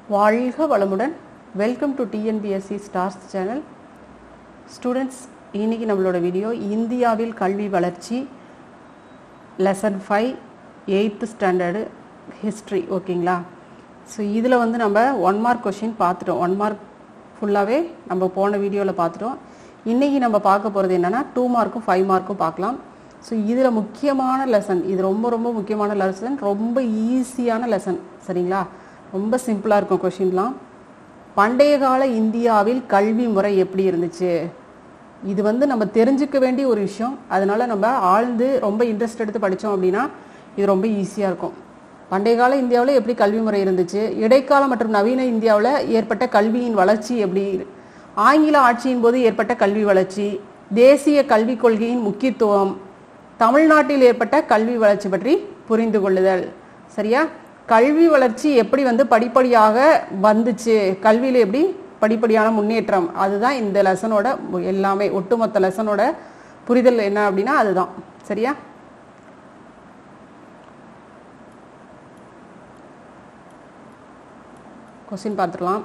வாழ்க வளமுடன் welcome to TNPSC stars channel students இன்னைக்கு நம்மளோட வீடியோ இந்தியாவில் கல்வி வளர்ச்சி lesson five eighth standard history ஓகேங்களா ஸோ இதில் வந்து நம்ம ஒன் மார்க் கொஷின் பார்த்துட்டோம் ஒன் மார்க் ஃபுல்லாகவே நம்ம போன வீடியோவில் பார்த்துட்டோம் இன்றைக்கி நம்ம பார்க்க போகிறது என்னென்னா டூ மார்க்கும் ஃபைவ் மார்க்கும் பார்க்கலாம் ஸோ இதில் முக்கியமான லெசன் இது ரொம்ப ரொம்ப முக்கியமான லெசன் ரொம்ப ஈஸியான லெசன் சரிங்களா ரொம்ப சிம்பிளாக இருக்கும் கொஷின்லாம் பண்டைய கால இந்தியாவில் கல்வி முறை எப்படி இருந்துச்சு இது வந்து நம்ம தெரிஞ்சுக்க வேண்டிய ஒரு விஷயம் அதனால நம்ம ஆழ்ந்து ரொம்ப இன்ட்ரெஸ்ட் எடுத்து படித்தோம் அப்படின்னா இது ரொம்ப ஈஸியாக இருக்கும் பண்டைய கால இந்தியாவில் எப்படி கல்வி முறை இருந்துச்சு இடைக்கால மற்றும் நவீன இந்தியாவில் ஏற்பட்ட கல்வியின் வளர்ச்சி எப்படி ஆங்கில ஆட்சியின் போது ஏற்பட்ட கல்வி வளர்ச்சி தேசிய கல்விக் கொள்கையின் முக்கியத்துவம் தமிழ்நாட்டில் ஏற்பட்ட கல்வி வளர்ச்சி பற்றி புரிந்து கொள்ளுதல் சரியா கல்வி வளர்ச்சி எப்படி வந்து படிப்படியாக வந்துச்சு கல்வியில் எப்படி படிப்படியான முன்னேற்றம் அதுதான் இந்த லெசனோட எல்லாமே ஒட்டுமொத்த லெசனோட புரிதல் என்ன அப்படின்னா அதுதான் சரியா கொஸ்டின் பார்த்துடலாம்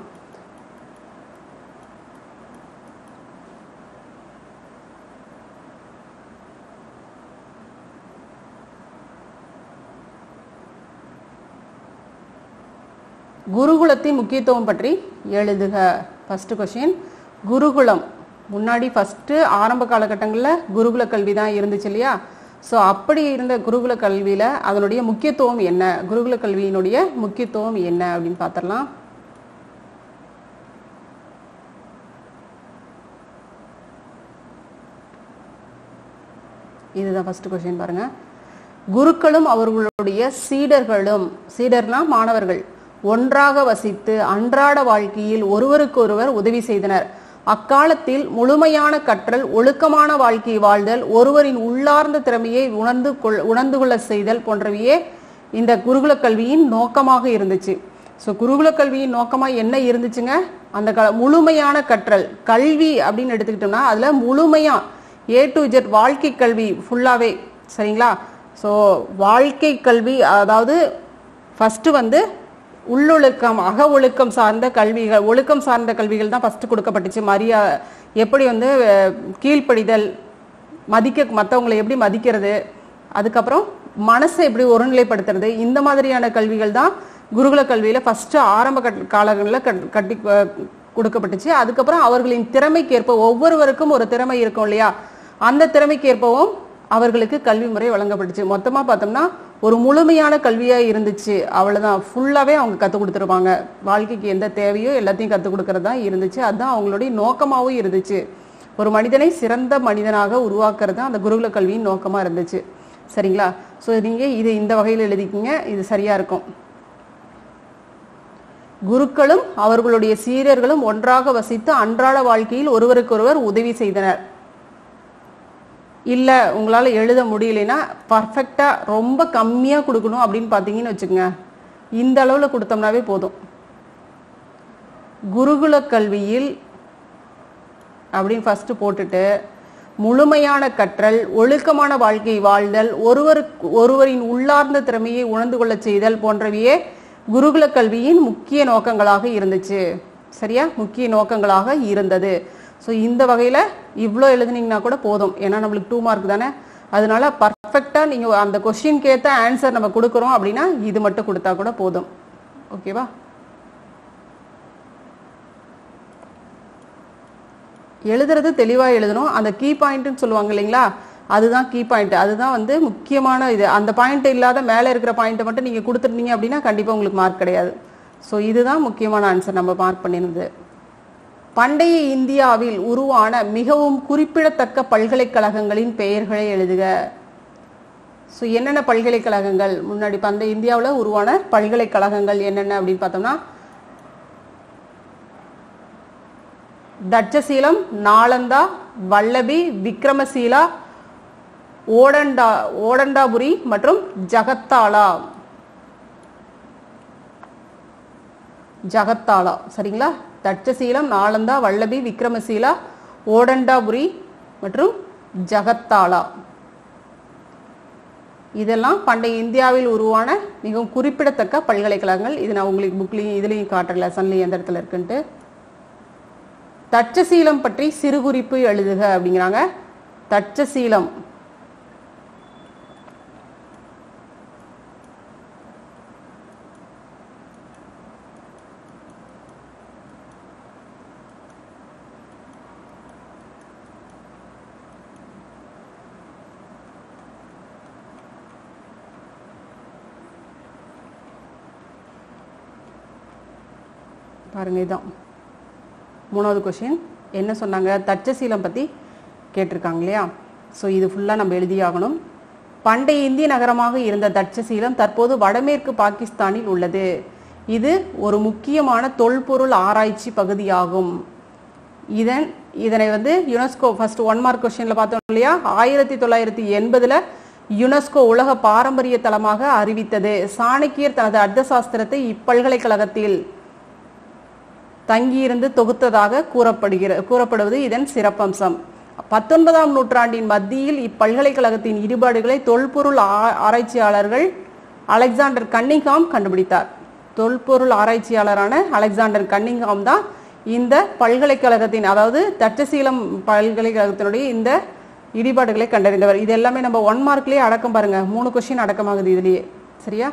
குருகுலத்தின் முக்கியத்துவம் பற்றி எழுதுக ஃபர்ஸ்ட் கொஷின் குருகுலம் முன்னாடி ஃபஸ்ட்டு ஆரம்ப காலகட்டங்களில் குருகுல கல்வி தான் இருந்துச்சு இல்லையா ஸோ அப்படி இருந்த குருகுல கல்வியில் அதனுடைய முக்கியத்துவம் என்ன குருகுல கல்வியினுடைய முக்கியத்துவம் என்ன அப்படின்னு பார்த்துடலாம் இதுதான் ஃபர்ஸ்ட் கொஷின் பாருங்க குருக்களும் அவர்களுடைய சீடர்களும் சீடர்னா மாணவர்கள் ஒன்றாக வசித்து அன்றாட வாழ்க்கையில் ஒருவருக்கொருவர் உதவி செய்தனர் அக்காலத்தில் முழுமையான கற்றல் ஒழுக்கமான வாழ்க்கை வாழ்தல் ஒருவரின் உள்ளார்ந்த திறமையை உணர்ந்து கொள் உணர்ந்து கொள்ள செய்தல் போன்றவையே இந்த குருகுல கல்வியின் நோக்கமாக இருந்துச்சு ஸோ குருகுல கல்வியின் நோக்கமாக என்ன இருந்துச்சுங்க அந்த க முழுமையான கற்றல் கல்வி அப்படின்னு எடுத்துக்கிட்டோம்னா அதில் முழுமையாக ஏ டு ஜெட் வாழ்க்கை கல்வி ஃபுல்லாகவே சரிங்களா ஸோ வாழ்க்கை கல்வி அதாவது ஃபஸ்ட்டு வந்து உள்ளொழுக்கம் அக ஒழுக்கம் சார்ந்த கல்விகள் ஒழுக்கம் சார்ந்த கல்விகள் தான் ஃபஸ்ட்டு கொடுக்கப்பட்டுச்சு மரியா எப்படி வந்து அஹ், கீழ்ப்படிதல் மதிக்க மற்றவங்களை எப்படி மதிக்கிறது அதுக்கப்புறம் மனசை எப்படி ஒருநிலைப்படுத்துறது இந்த மாதிரியான கல்விகள் தான் குருகுல கல்வியில் ஃபஸ்ட்டு ஆரம்ப கட் காலங்களில் கட் கட்டி அஹ், கொடுக்கப்பட்டுச்சு அதுக்கப்புறம் அவர்களின் திறமைக்கேற்ப ஒவ்வொருவருக்கும் ஒரு திறமை இருக்கும் இல்லையா அந்த திறமைக்கேற்பவும் அவர்களுக்கு கல்வி முறை வழங்கப்பட்டுச்சு மொத்தமாக பார்த்தோம்னா ஒரு முழுமையான கல்வியாக இருந்துச்சு அவ்வளோதான் ஃபுல்லாகவே அவங்க கற்றுக் கொடுத்துருப்பாங்க வாழ்க்கைக்கு எந்த தேவையோ எல்லாத்தையும் கற்றுக் கொடுக்கறது தான் இருந்துச்சு அதுதான் அவங்களுடைய நோக்கமாகவும் இருந்துச்சு ஒரு மனிதனை சிறந்த மனிதனாக உருவாக்குறது தான் அந்த குருகுல கல்வியின் நோக்கமாக இருந்துச்சு சரிங்களா ஸோ நீங்கள் இது இந்த வகையில் எழுதிக்கிங்க இது சரியாக இருக்கும் குருக்களும் அவர்களுடைய சீடர்களும் ஒன்றாக வசித்து அன்றாட வாழ்க்கையில் ஒருவருக்கொருவர் உதவி செய்தனர் இல்லை உங்களால் எழுத முடியலைன்னா பர்ஃபெக்டாக ரொம்ப கம்மியாக கொடுக்கணும் அப்படின்னு பார்த்தீங்கன்னு வச்சுக்கோங்க இந்த அளவில் கொடுத்தோம்னாவே போதும் குருகுல கல்வியில் அப்படின்னு ஃபஸ்ட்டு போட்டுட்டு முழுமையான கற்றல் ஒழுக்கமான வாழ்க்கை வாழ்தல் ஒருவருக்கு ஒருவரின் உள்ளார்ந்த திறமையை உணர்ந்து கொள்ளச் செய்தல் போன்றவையே குருகுல கல்வியின் முக்கிய நோக்கங்களாக இருந்துச்சு சரியா முக்கிய நோக்கங்களாக இருந்தது ஸோ இந்த வகையில் இவ்வளோ எழுதுனீங்கன்னா கூட போதும் ஏன்னா நம்மளுக்கு டூ மார்க் தானே அதனால பர்ஃபெக்டாக நீங்கள் அந்த கொஸ்டின்க்கு ஏற்ற ஆன்சர் நம்ம கொடுக்குறோம் அப்படின்னா இது மட்டும் கொடுத்தா கூட போதும் ஓகேவா எழுதுறது தெளிவாக எழுதணும் அந்த கீ பாயிண்ட்னு சொல்லுவாங்க இல்லைங்களா அதுதான் கீ பாயிண்ட் அதுதான் வந்து முக்கியமான இது அந்த பாயிண்ட் இல்லாத மேலே இருக்கிற பாயிண்ட்டை மட்டும் நீங்கள் கொடுத்துருந்தீங்க அப்படின்னா கண்டிப்பாக உங்களுக்கு மார்க் கிடையாது ஸோ இதுதான் முக்கியமான ஆன்சர் நம்ம மார்க் பண்ணியிருந்தது பண்டைய இந்தியாவில் உருவான மிகவும் குறிப்பிடத்தக்க பல்கலைக்கழகங்களின் பெயர்களை எழுதுக ஸோ என்னென்ன பல்கலைக்கழகங்கள் முன்னாடி பண்டைய இந்தியாவில் உருவான பல்கலைக்கழகங்கள் என்னென்ன அப்படின்னு பார்த்தோம்னா தட்சசீலம் நாலந்தா வல்லபி விக்ரமசீலா ஓடண்டா ஓடண்டாபுரி மற்றும் ஜகத்தாலா ஜகத்தாலா சரிங்களா தட்சசீலம் நாலந்தா வல்லபி விக்ரமசீலா ஓடண்டாபுரி மற்றும் ஜகத்தாலா இதெல்லாம் பண்டைய இந்தியாவில் உருவான மிகவும் குறிப்பிடத்தக்க பல்கலைக்கழகங்கள் இது நான் உங்களுக்கு புக்லையும் இதுலேயும் காட்டுறேன் லெசன்லையும் எந்த இடத்துல இருக்குன்ட்டு தட்சசீலம் பற்றி சிறுகுறிப்பு எழுதுக அப்படிங்கிறாங்க தட்சசீலம் பாருங்க இதான் மூணாவது கொஷின் என்ன சொன்னாங்க தட்சசீலம் பற்றி கேட்டிருக்காங்க இல்லையா ஸோ இது ஃபுல்லாக நம்ம எழுதியாகணும் பண்டைய இந்திய நகரமாக இருந்த தட்சசீலம் தற்போது வடமேற்கு பாகிஸ்தானில் உள்ளது இது ஒரு முக்கியமான தொல்பொருள் ஆராய்ச்சி பகுதியாகும் இதன் இதனை வந்து யுனெஸ்கோ ஃபர்ஸ்ட் ஒன் மார்க் கொஸ்டின்ல பார்த்தோம் இல்லையா ஆயிரத்தி தொள்ளாயிரத்தி எண்பதுல யுனெஸ்கோ உலக பாரம்பரிய தலமாக அறிவித்தது சாணக்கியர் தனது அர்த்த சாஸ்திரத்தை இப்பல்கலைக்கழகத்தில் தங்கியிருந்து தொகுத்ததாக கூறப்படுகிற கூறப்படுவது இதன் சிறப்பம்சம் பத்தொன்பதாம் நூற்றாண்டின் மத்தியில் இப்பல்கலைக்கழகத்தின் இடிபாடுகளை தொல்பொருள் ஆ- ஆராய்ச்சியாளர்கள் அலெக்சாண்டர் கன்னிங்ஹாம் கண்டுபிடித்தார் தொல்பொருள் ஆராய்ச்சியாளரான அலெக்சாண்டர் கன்னிங்ஹாம் தான் இந்த பல்கலைக்கழகத்தின் அதாவது தட்சசீலம் பல்கலைக்கழகத்தினுடைய இந்த இடிபாடுகளை கண்டறிந்தவர் இது எல்லாமே நம்ம ஒன் மார்க்லயே அடக்கம் பாருங்க மூணு கொஸ்டின் அடக்கமாகுது இதுலயே சரியா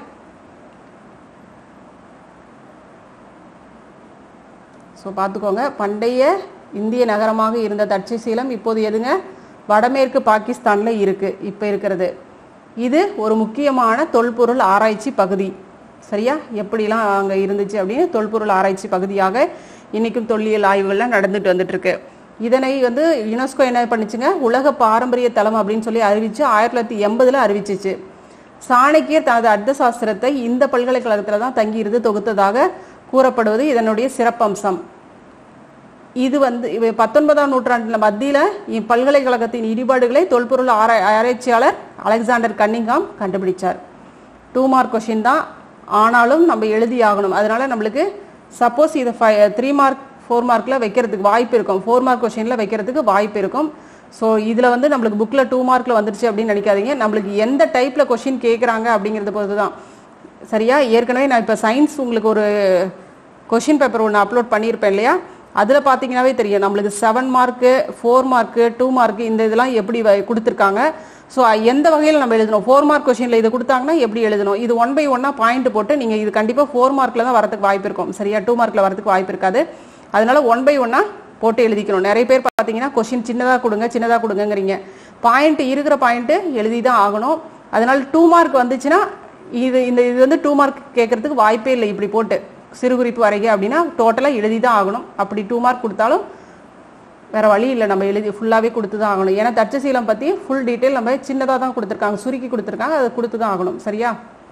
ஸோ பார்த்துக்கோங்க பண்டைய இந்திய நகரமாக இருந்த தட்சசீலம் இப்போது எதுங்க வடமேற்கு பாகிஸ்தானில் இருக்கு இப்போ இருக்கிறது இது ஒரு முக்கியமான தொல்பொருள் ஆராய்ச்சி பகுதி சரியா எப்படிலாம் அங்கே இருந்துச்சு அப்படின்னு தொல்பொருள் ஆராய்ச்சி பகுதியாக இன்னைக்கும் தொல்லியல் ஆய்வுகள்லாம் நடந்துட்டு வந்துட்டு இருக்கு இதனை வந்து யுனெஸ்கோ என்ன பண்ணுச்சுங்க உலக பாரம்பரிய தலம் அப்படின்னு சொல்லி அறிவிச்சு ஆயிரத்தி தொள்ளாயிரத்தி எண்பதுல அறிவிச்சிச்சு சாணக்கியர் தனது அர்த்த சாஸ்திரத்தை இந்த பல்கலைக்கழகத்தில் தான் தங்கியிருந்து தொகுத்ததாக கூறப்படுவது இதனுடைய சிறப்பம்சம் இது வந்து இவ பத்தொன்பதாம் நூற்றாண்டில் மத்தியில் இப்பல்கலைக்கழகத்தின் இடிபாடுகளை தொல்பொருள் ஆரா ஆராய்ச்சியாளர் அலெக்சாண்டர் கன்னிங்காம் கண்டுபிடிச்சார் டூ மார்க் கொஷின் தான் ஆனாலும் நம்ம எழுதி ஆகணும் அதனால நம்மளுக்கு சப்போஸ் இதை ஃபை த்ரீ மார்க் ஃபோர் மார்க்கில் வைக்கிறதுக்கு வாய்ப்பு இருக்கும் ஃபோர் மார்க் கொஷினில் வைக்கிறதுக்கு வாய்ப்பு இருக்கும் ஸோ இதில் வந்து நம்மளுக்கு புக்கில் டூ மார்க்கில் வந்துருச்சு அப்படின்னு நினைக்காதீங்க நம்மளுக்கு எந்த டைப்பில் கொஷின் கேட்குறாங்க அப்படிங்கிறத பொறுத்து தான் சரியா ஏற்கனவே நான் இப்போ சயின்ஸ் உங்களுக்கு ஒரு கொஷின் பேப்பர் ஒன்று அப்லோட் பண்ணியிருப்பேன் இல்லையா அதில் பார்த்தீங்கன்னாவே தெரியும் நம்மளுக்கு seven mark four mark two mark இந்த இதெல்லாம் எப்படி வ- கொடுத்துருக்காங்க ஸோ எந்த வகையில் நம்ம எழுதணும் ஃபோர் மார்க் கொஷினில் இது கொடுத்தாங்கன்னா எப்படி எழுதணும் இது ஒன் பை ஒன்னாக பாயிண்ட் போட்டு நீங்கள் இது கண்டிப்பாக ஃபோர் மார்க்கில் தான் வரதுக்கு வாய்ப்பு இருக்கும் சரியா டூ மார்க்கில் வரதுக்கு வாய்ப்பு இருக்காது அதனால ஒன் பை ஒன்னாக போட்டு எழுதிக்கணும் நிறைய பேர் பார்த்தீங்கன்னா கொஷின் சின்னதாக கொடுங்க சின்னதாக கொடுங்கங்கிறீங்க பாயிண்ட் இருக்கிற பாயிண்ட்டு எழுதி தான் ஆகணும் அதனால டூ மார்க் வந்துச்சுன்னா இது இந்த இது வந்து டூ மார்க் கேட்கறதுக்கு வாய்ப்பே இல்லை இப்படி போட்டு சிறு குறிப்பு வரைக அப்படின்னா டோட்டலாக எழுதி தான் ஆகணும் அப்படி டூ மார்க் கொடுத்தாலும் வேற வழி இல்லை நம்ம எழுதி ஃபுல்லாகவே கொடுத்து தான் ஆகணும் ஏன்னா தட்சசீலம் பற்றி ஃபுல் டீட்டெயில் நம்ம சின்னதாக தான் கொடுத்துருக்காங்க சுருக்கி கொடுத்துருக்காங்க அதை கொடுத்து தான் ஆகணும் சரியா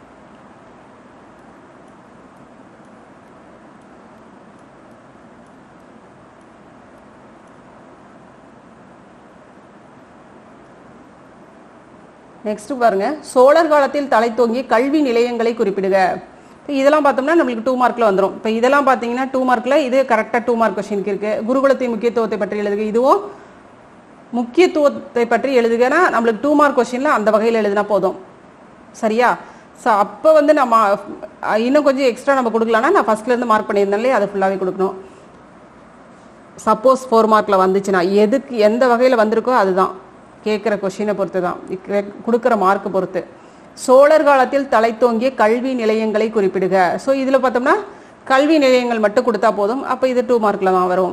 நெக்ஸ்ட் பாருங்க சோழர் காலத்தில் தலை தோங்கிய கல்வி நிலையங்களை குறிப்பிடுக இப்ப இதெல்லாம் பார்த்தோம்னா நம்மளுக்கு டூ மார்க்ல வந்துடும் இப்போ இதெல்லாம் பார்த்தீங்கன்னா டூ மார்க்ல இது கரெக்டாக டூ மார்க் கொஸ்டினுக்கு இருக்கு குருகுலத்தின் முக்கியத்துவத்தை பற்றி எழுதுக இதுவும் முக்கியத்துவத்தை பற்றி எழுதுகனா நம்மளுக்கு டூ மார்க் கொஸ்டின்ல அந்த வகையில் எழுதினா போதும் சரியா ஸோ அப்போ வந்து நம்ம அஹ், இன்னும் கொஞ்சம் எக்ஸ்ட்ரா நம்ம கொடுக்கலாம்னா நான் ஃபர்ஸ்ட்ல இருந்து மார்க் பண்ணியிருந்தேன் இல்லையா அதை ஃபுல்லாகவே கொடுக்கணும் சப்போஸ் ஃபோர் மார்க்கில் வந்துச்சுன்னா எதுக்கு எந்த வகையில் வந்திருக்கோ அதுதான் கேட்குற கொஷினை பொறுத்து தான் இக்க- கொடுக்குற மார்க் பொறுத்து சோழர் காலத்தில் தலை தோங்கிய கல்வி நிலையங்களை குறிப்பிடுக ஸோ இதில் பார்த்தோம்னா கல்வி நிலையங்கள் மட்டும் கொடுத்தா போதும் அப்போ இது டூ மார்க்கில் தான் வரும்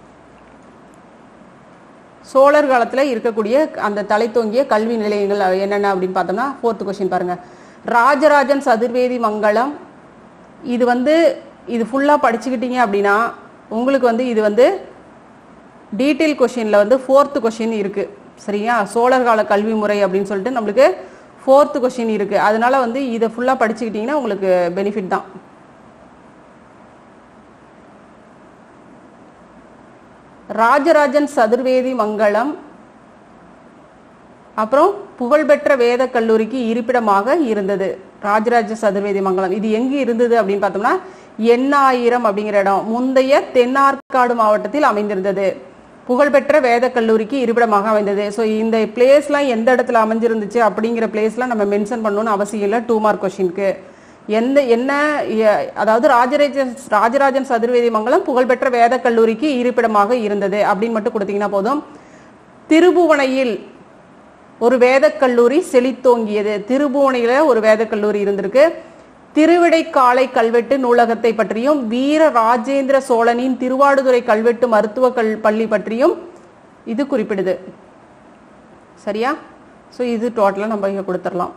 சோழர் காலத்தில் இருக்கக்கூடிய அந்த தலை தோங்கிய கல்வி நிலையங்கள் என்னென்ன அப்படின்னு பார்த்தோம்னா ஃபோர்த்து கொஸ்டின் பாருங்க ராஜராஜன் சதுர்வேதி மங்கலம் இது வந்து இது ஃபுல்லாக படிச்சுக்கிட்டீங்க அப்படின்னா உங்களுக்கு வந்து இது வந்து டீட்டெயில் கொஷினில் வந்து ஃபோர்த்து கொஷின் இருக்கு சரியா சோழர் கால கல்வி முறை அப்படின்னு சொல்லிட்டு நம்மளுக்கு ஃபோர்த்து கொஷின் இருக்கு அதனால வந்து இதை ஃபுல்லாக படிச்சுக்கிட்டீங்கன்னா உங்களுக்கு பெனிஃபிட் தான் ராஜராஜன் சதுர்வேதி மங்கலம் அப்புறம் புகழ்பெற்ற வேத கல்லூரிக்கு இருப்பிடமாக இருந்தது ராஜராஜ சதுர்வேதி மங்கலம் இது எங்க இருந்தது அப்படின்னு பார்த்தோம்னா எண்ணாயிரம் அப்படிங்கிற இடம் முந்தைய தென்னார்காடு மாவட்டத்தில் அமைந்திருந்தது புகழ்பெற்ற வேத கல்லூரிக்கு இருப்பிடமாக அமைந்தது ஸோ இந்த பிளேஸ்லாம் எந்த இடத்துல அமைஞ்சிருந்துச்சு அப்படிங்கிற பிளேஸ்லாம் நம்ம மென்ஷன் பண்ணணும்னு அவசியம் இல்லை டூ மார்க் கொஷினுக்கு எந்த என்ன எ- அதாவது ராஜராஜன் ராஜராஜன் சதுர்வேதி மங்கலம் புகழ்பெற்ற வேத கல்லூரிக்கு இருப்பிடமாக இருந்தது அப்படின்னு மட்டும் கொடுத்தீங்கன்னா போதும் திருபுவனையில் ஒரு வேதக் கல்லூரி செழித்தோங்கியது திருபுவனையில ஒரு வேதக் கல்லூரி இருந்திருக்கு திருவிடைக்காலை கல்வெட்டு நூலகத்தை பற்றியும் வீர ராஜேந்திர சோழனின் திருவாடுதுறை கல்வெட்டு மருத்துவ கல் பள்ளி பற்றியும் இது குறிப்பிடுது சரியா ஸோ இது டோட்டலாக நம்ம இங்கே கொடுத்துடலாம்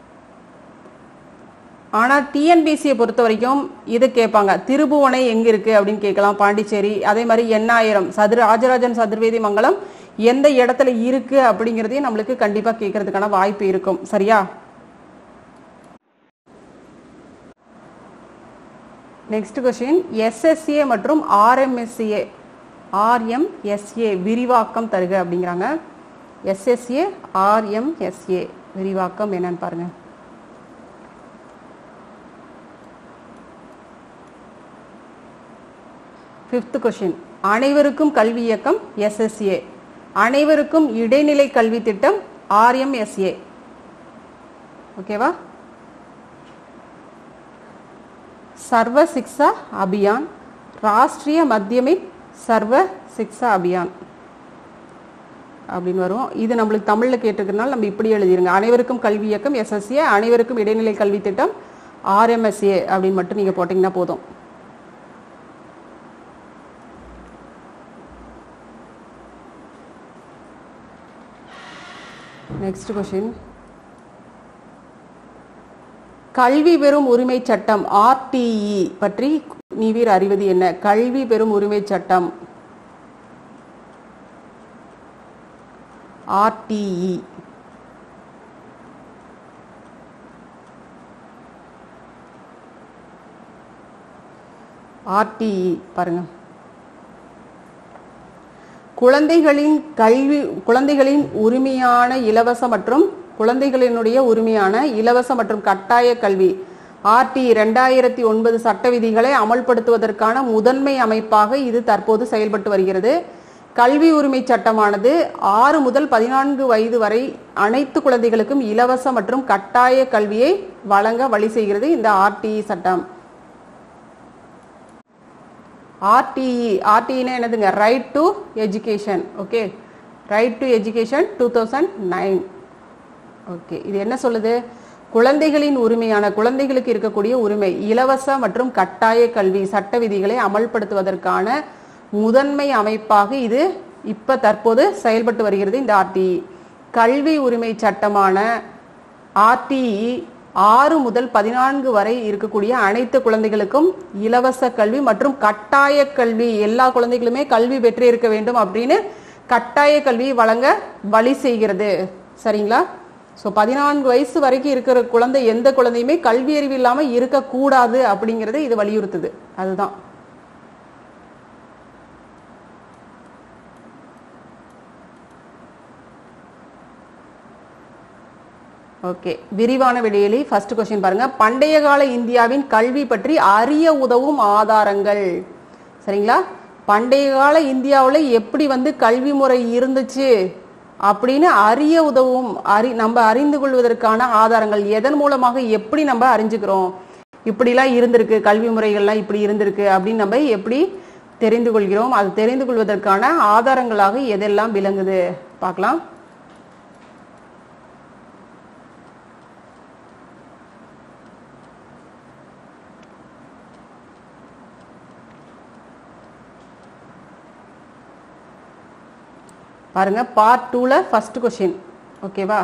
ஆனால் டிஎன்பிசியை பொறுத்த வரைக்கும் இது கேட்பாங்க திருபுவனை எங்க இருக்கு அப்படின்னு கேட்கலாம் பாண்டிச்சேரி அதே மாதிரி எண்ணாயிரம் சதுர ராஜராஜன் சதுர்வேதி மங்கலம் எந்த இடத்துல இருக்கு அப்படிங்கிறதையும் நம்மளுக்கு கண்டிப்பா கேட்கறதுக்கான வாய்ப்பு இருக்கும் சரியா நெக்ஸ்ட் கொஸ்டின் எஸ்எஸ்ஏ மற்றும் ஆர்எம்எஸ்ஏ ஆர்எம்எஸ்ஏ விரிவாக்கம் தருக அப்படிங்கிறாங்க எஸ்எஸ்ஏ ஆர்எம்எஸ்ஏ விரிவாக்கம் என்னன்னு பாருங்க ஃபிஃப்த் கொஷின் அனைவருக்கும் கல்வி இயக்கம் எஸ்எஸ்ஏ அனைவருக்கும் இடைநிலை கல்வி திட்டம் ஆர்எம்எஸ்ஏ ஓகேவா சர்வ சிக்ஷா அபியான் ராஷ்டிரிய மத்தியமிக் சர்வ சிக்ஷா அபியான் அப்படின்னு வரும் இது நம்மளுக்கு தமிழில் கேட்டிருக்கனால நம்ம இப்படி எழுதிருங்க அனைவருக்கும் கல்வி இயக்கம் எஸ்எஸ்ஏ அனைவருக்கும் இடைநிலை கல்வி திட்டம் ஆர்எம்எஸ்ஏ அப்படின்னு மட்டும் நீங்கள் போட்டிங்கன்னா போதும் நெக்ஸ்ட் கொஷின் கல்வி பெறும் உரிமை சட்டம் ஆர்டிஇ பற்றி நீவீர் அறிவது என்ன கல்வி பெறும் உரிமை சட்டம் ஆர்டிஇ ஆர்டிஇ பாருங்க குழந்தைகளின் கல்வி குழந்தைகளின் உரிமையான இலவச மற்றும் குழந்தைகளினுடைய உரிமையான இலவச மற்றும் கட்டாய கல்வி ஆர்டி ரெண்டாயிரத்தி ஒன்பது சட்ட விதிகளை அமல்படுத்துவதற்கான முதன்மை அமைப்பாக இது தற்போது செயல்பட்டு வருகிறது கல்வி உரிமை சட்டமானது ஆறு முதல் பதினான்கு வயது வரை அனைத்து குழந்தைகளுக்கும் இலவச மற்றும் கட்டாய கல்வியை வழங்க வழி செய்கிறது இந்த ஆர்டிஇ சட்டம் ஆர்டிஇ ஆர்டிஇனா என்னதுங்க right to education okay right to education two thousand nine okay இது என்ன சொல்லுது குழந்தைகளின் உரிமையான குழந்தைகளுக்கு இருக்கக்கூடிய உரிமை இலவச மற்றும் கட்டாய கல்வி சட்ட விதிகளை அமல்படுத்துவதற்கான முதன்மை அமைப்பாக இது இப்ப தற்போது செயல்பட்டு வருகிறது இந்த ஆர்டிஇ கல்வி உரிமை சட்டமான ஆர்டிஇ ஆறு முதல் பதினான்கு வரை இருக்கக்கூடிய அனைத்து குழந்தைகளுக்கும் இலவச கல்வி மற்றும் கட்டாய கல்வி எல்லா குழந்தைகளுமே கல்வி பெற்று இருக்க வேண்டும் அப்படின்னு கட்டாய கல்வி வழங்க வழி செய்கிறது சரிங்களா ஸோ பதினான்கு வயசு வரைக்கும் இருக்கிற குழந்தை எந்த குழந்தையுமே கல்வி அறிவு இல்லாமல் இருக்கக்கூடாது அப்படிங்கிறது இது வலியுறுத்துது அதுதான் ஓகே விரிவான விடையிலி ஃபர்ஸ்ட் கொஸ்டின் பாருங்க பண்டைய கால இந்தியாவின் கல்வி பற்றி அறிய உதவும் ஆதாரங்கள் சரிங்களா பண்டைய கால இந்தியாவில் எப்படி வந்து கல்வி முறை இருந்துச்சு அப்படின்னு அறிய உதவும் அறி நம்ம அறிந்து கொள்வதற்கான ஆதாரங்கள் எதன் மூலமாக எப்படி நம்ம அறிஞ்சுக்கிறோம் இப்படிலாம் இருந்திருக்கு கல்வி முறைகள்லாம் இப்படி இருந்திருக்கு அப்படின்னு நம்ம எப்படி தெரிந்து கொள்கிறோம் அது தெரிந்து கொள்வதற்கான ஆதாரங்களாக எதெல்லாம் விளங்குது பார்க்கலாம் பாருங்க பார்ட் டூல ஃபர்ஸ்ட் கொஸ்டின் ஓகேவா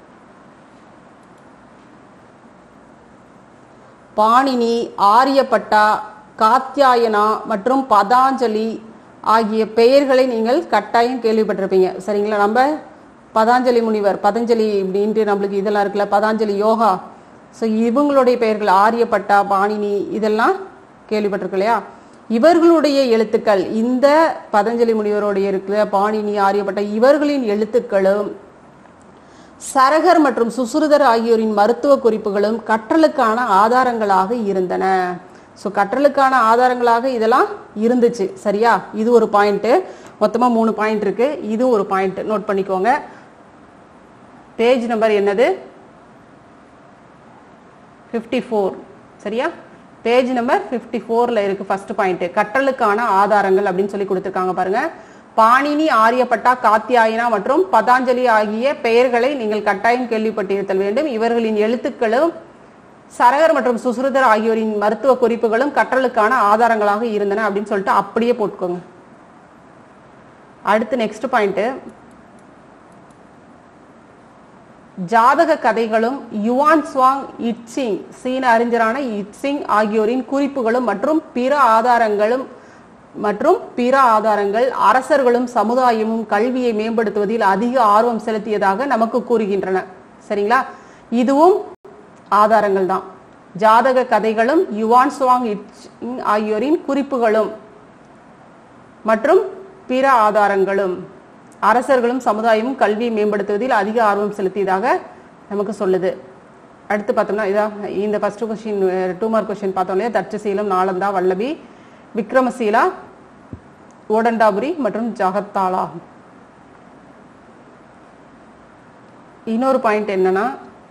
பாணினி ஆரியப்பட்டா காத்தியாயனா மற்றும் பதாஞ்சலி ஆகிய பெயர்களை நீங்கள் கட்டாயம் கேள்விப்பட்டிருப்பீங்க சரிங்களா நம்ம பதாஞ்சலி முனிவர் பதஞ்சலி இப்படின்ட்டு நம்மளுக்கு இதெல்லாம் இருக்குல்ல பதாஞ்சலி யோகா ஸோ இவங்களுடைய பெயர்கள் ஆரியப்பட்டா பாணினி இதெல்லாம் கேள்விப்பட்டிருக்கு இல்லையா இவர்களுடைய எழுத்துக்கள் இந்த பதஞ்சலி முனிவருடைய இருக்கிற பாணினி ஆரியப்பட்ட இவர்களின் எழுத்துக்களும் சரகர் மற்றும் சுசுருதர் ஆகியோரின் மருத்துவ குறிப்புகளும் கற்றலுக்கான ஆதாரங்களாக இருந்தன ஸோ கற்றலுக்கான ஆதாரங்களாக இதெல்லாம் இருந்துச்சு சரியா இது ஒரு பாயிண்ட்டு மொத்தமாக மூணு பாயிண்ட் இருக்கு இது ஒரு பாயிண்ட் நோட் பண்ணிக்கோங்க பேஜ் நம்பர் என்னது ஃபிஃப்டி ஃபோர் சரியா பேஜ் நம்பர் ஃபிஃப்டி ஃபோரில் இருக்கு ஃபர்ஸ்ட் பாயிண்ட் கற்றலுக்கான ஆதாரங்கள் அப்படின்னு சொல்லி கொடுத்துருக்காங்க பாருங்க பாணினி ஆரியப்பட்டா காத்தியாயனா மற்றும் பதாஞ்சலி ஆகிய பெயர்களை நீங்கள் கட்டாயம் கேள்விப்பட்டிருத்தல் வேண்டும் இவர்களின் எழுத்துக்களும் சரகர் மற்றும் சுசுருதர் ஆகியோரின் மருத்துவ குறிப்புகளும் கற்றலுக்கான ஆதாரங்களாக இருந்தன அப்படின்னு சொல்லிட்டு அப்படியே போட்டுக்கோங்க அடுத்து நெக்ஸ்ட் பாயிண்ட் ஜாதக கதைகளும் யுவான் சுவாங் இட்சிங் சீன அறிஞரான இட்சிங் ஆகியோரின் குறிப்புகளும் மற்றும் பிற ஆதாரங்களும் மற்றும் பிற ஆதாரங்கள் அரசர்களும் சமுதாயமும் கல்வியை மேம்படுத்துவதில் அதிக ஆர்வம் செலுத்தியதாக நமக்கு கூறுகின்றன சரிங்களா இதுவும் ஆதாரங்கள் தான் ஜாதக கதைகளும் யுவான் சுவாங் இட்சிங் ஆகியோரின் குறிப்புகளும் மற்றும் பிற ஆதாரங்களும் அரசர்களும் சமுதாயமும் கல்வியை மேம்படுத்துவதில் அதிக ஆர்வம் செலுத்தியதாக நமக்கு சொல்லுது அடுத்து பார்த்தோம்னா இதா இந்த first question two mark question பார்த்தோம் இல்லையா தட்சசீலம் நாலந்தா வல்லபி விக்ரமசீலா ஓடண்டாபுரி மற்றும் ஜகத்தாலா இன்னொரு பாயிண்ட் என்னன்னா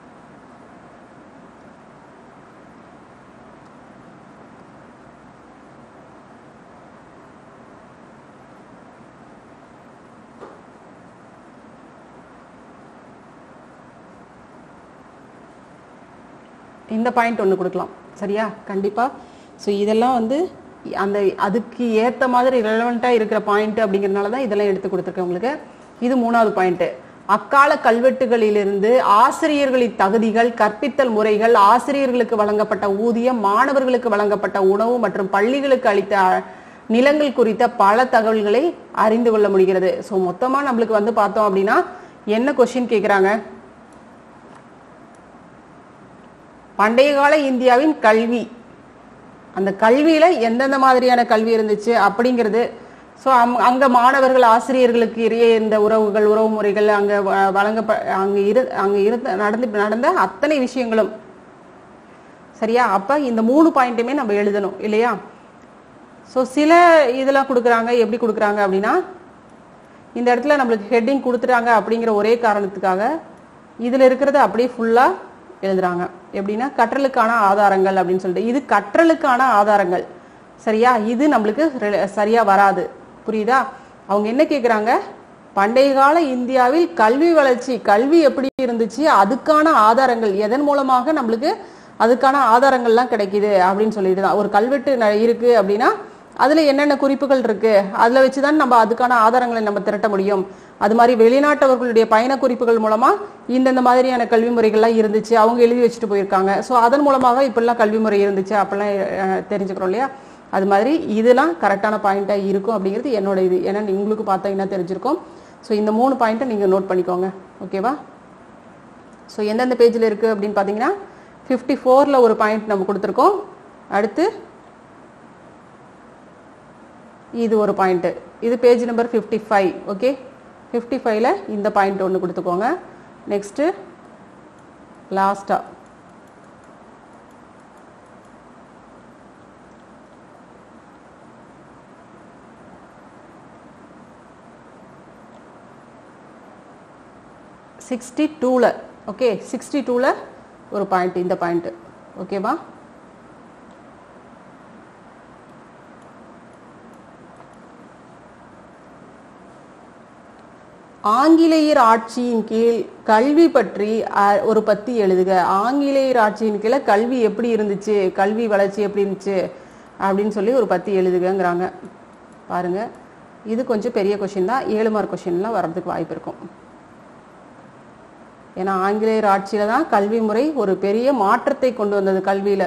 இந்த பாயிண்ட் ஒன்று கொடுக்கலாம் சரியா கண்டிப்பாக ஸோ இதெல்லாம் வந்து அந்த அதுக்கு ஏற்ற மாதிரி ரெலவெண்ட்டாக இருக்கிற பாயிண்ட் அப்படிங்கிறனால தான் இதெல்லாம் எடுத்து கொடுத்துருக்கேன் உங்களுக்கு இது மூணாவது பாயிண்ட்டு அக்கால கல்வெட்டுகளிலிருந்து ஆசிரியர்களின் தகுதிகள் கற்பித்தல் முறைகள் ஆசிரியர்களுக்கு வழங்கப்பட்ட ஊதியம் மாணவர்களுக்கு வழங்கப்பட்ட உணவு மற்றும் பள்ளிகளுக்கு அளித்த அ- நிலங்கள் குறித்த பல தகவல்களை அறிந்து கொள்ள முடிகிறது ஸோ மொத்தமாக நம்மளுக்கு வந்து பார்த்தோம் அப்படின்னா என்ன கொஸ்டின் கேட்குறாங்க பண்டைய கால இந்தியாவின் கல்வி அந்த கல்வியில எந்தெந்த மாதிரியான கல்வி இருந்துச்சு அப்படிங்கிறது ஸோ அங்க மாணவர்கள் ஆசிரியர்களுக்கு இடையே இந்த உறவுகள் உறவு முறைகள் அங்க வ- வழங்கப்ப அங்க இரு அங்க இருந்த நடந்து நடந்த அத்தனை விஷயங்களும் சரியா அப்ப இந்த மூணு பாயிண்ட்டுமே நம்ம எழுதணும் இல்லையா ஸோ சில இதெல்லாம் கொடுக்குறாங்க எப்படி கொடுக்குறாங்க அப்படின்னா இந்த இடத்துல நம்மளுக்கு ஹெட்டிங் கொடுத்துட்டாங்க அப்படிங்கிற ஒரே காரணத்துக்காக இதில் இருக்கிறத அப்படியே ஃபுல்லாக எழுதுறாங்க எப்படின்னா கற்றலுக்கான ஆதாரங்கள் அப்படின்னு சொல்லிட்டு இது கற்றலுக்கான ஆதாரங்கள் சரியா இது நம்மளுக்கு ரெல- சரியா வராது புரியுதா அவங்க என்ன கேட்குறாங்க பண்டைய கால இந்தியாவில் கல்வி வளர்ச்சி கல்வி எப்படி இருந்துச்சு அதுக்கான ஆதாரங்கள் எதன் மூலமாக நம்மளுக்கு அதுக்கான ஆதாரங்கள்லாம் கிடைக்குது அப்படின்னு சொல்லிட்டு தான் ஒரு கல்வெட்டு ந- இருக்கு அப்படின்னா அதுல என்னென்ன குறிப்புகள் இருக்கு அதுல வச்சுதான் நம்ம அதுக்கான ஆதாரங்களை நம்ம திரட்ட முடியும் அது மாதிரி வெளிநாட்டவர்களுடைய பயண குறிப்புகள் மூலமா இந்தந்த மாதிரியான கல்வி முறைகள்லாம் இருந்துச்சு அவங்க எழுதி வச்சுட்டு போயிருக்காங்க ஸோ அதன் மூலமாக இப்படிலாம் கல்வி முறை இருந்துச்சு அப்படிலாம் அஹ், தெரிஞ்சுக்கிறோம் இல்லையா அது மாதிரி இதெல்லாம் கரெக்டான பாயிண்டா இருக்கும் அப்படிங்கிறது என்னோட இது ஏன்னா உங்களுக்கு பார்த்தீங்கன்னா தெரிஞ்சிருக்கும் ஸோ இந்த மூணு பாயிண்ட்டை நீங்க நோட் பண்ணிக்கோங்க ஓகேவா ஸோ எந்தெந்த பேஜில் இருக்குது அப்படின்னு பார்த்தீங்கன்னா ஃபிஃப்டி ஃபோரில் ஒரு பாயிண்ட் நம்ம கொடுத்துருக்கோம் அடுத்து இது ஒரு பாயிண்ட்டு இது page number fifty five okay fifty ஃபைவ்ல இந்த பாயிண்ட் ஒன்று கொடுத்துக்கோங்க நெக்ஸ்ட்டு லாஸ்ட்டாக சிக்ஸ்டி டூவில் ஓகே சிக்ஸ்டி டூவில் ஒரு பாயிண்ட் இந்த பாயிண்ட்டு ஓகேவா ஆங்கிலேயர் ஆட்சியின் கீழ் கல்வி பற்றி அஹ், ஒரு பத்தி எழுதுக ஆங்கிலேயர் ஆட்சியின் கீழே கல்வி எப்படி இருந்துச்சு கல்வி வளர்ச்சி எப்படி இருந்துச்சு அப்படின்னு சொல்லி ஒரு பத்தி எழுதுகங்கிறாங்க பாருங்க இது கொஞ்சம் பெரிய கொஷின் தான் ஏழு மார்க் கொஷின்லாம் வர்றதுக்கு வாய்ப்பு இருக்கும் ஏன்னா ஆங்கிலேயர் ஆட்சியில தான் கல்வி முறை ஒரு பெரிய மாற்றத்தை கொண்டு வந்தது கல்வியில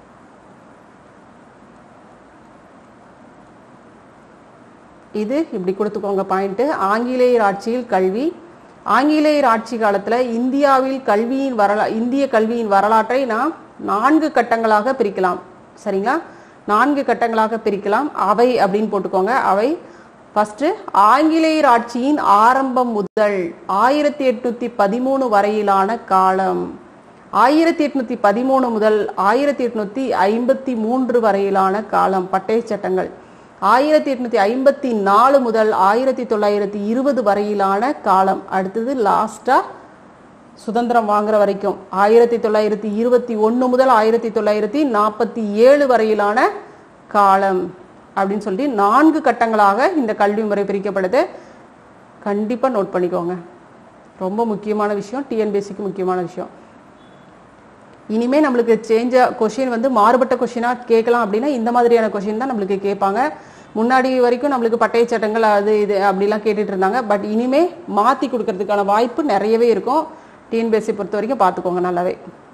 இது இப்படி கொடுத்துக்கோங்க பாயிண்ட் ஆங்கிலேயர் ஆட்சியில் கல்வி ஆங்கிலேயர் ஆட்சி காலத்துல இந்தியாவில் கல்வியின் வரலா இந்திய கல்வியின் வரலாற்றை நாம் நான்கு கட்டங்களாக பிரிக்கலாம் சரிங்களா நான்கு கட்டங்களாக பிரிக்கலாம் அவை அப்படின்னு போட்டுக்கோங்க அவை ஃபர்ஸ்ட் ஆங்கிலேயர் ஆட்சியின் ஆரம்பம் முதல் ஆயிரத்தி எட்நூத்தி பதிமூணு வரையிலான காலம் ஆயிரத்தி எட்நூத்தி பதிமூணு முதல் ஆயிரத்தி எட்நூத்தி ஐம்பத்தி மூன்று வரையிலான காலம் பட்டய சட்டங்கள் ஆயிரத்தி எட்நூத்தி ஐம்பத்தி நாலு முதல் ஆயிரத்தி தொள்ளாயிரத்தி இருபது வரையிலான காலம் அடுத்தது லாஸ்டா சுதந்திரம் வாங்குற வரைக்கும் ஆயிரத்தி தொள்ளாயிரத்தி இருபத்தி ஒன்று முதல் ஆயிரத்தி தொள்ளாயிரத்தி நாற்பத்தி ஏழு வரையிலான காலம் அப்படின்னு சொல்லி நான்கு கட்டங்களாக இந்த கல்வி முறை பிரிக்கப்படுது கண்டிப்பாக நோட் பண்ணிக்கோங்க ரொம்ப முக்கியமான விஷயம் டிஎன்பிஎஸ்சிக்கு முக்கியமான விஷயம் இனிமே நம்மளுக்கு சேஞ்ச கொஷின் வந்து மாறுபட்ட கொஷினாக கேட்கலாம் அப்படின்னா இந்த மாதிரியான கொஷின் தான் நம்மளுக்கு கேட்பாங்க முன்னாடி வரைக்கும் நம்மளுக்கு பட்டய சட்டங்கள் அது இது அப்படிலாம் கேட்டுட்டு இருந்தாங்க பட் இனிமே மாற்றி கொடுக்கறதுக்கான வாய்ப்பு நிறையவே இருக்கும் டிஎன்பிஎஸ்சி பொறுத்த வரைக்கும் பார்த்துக்கோங்க நல்லாவே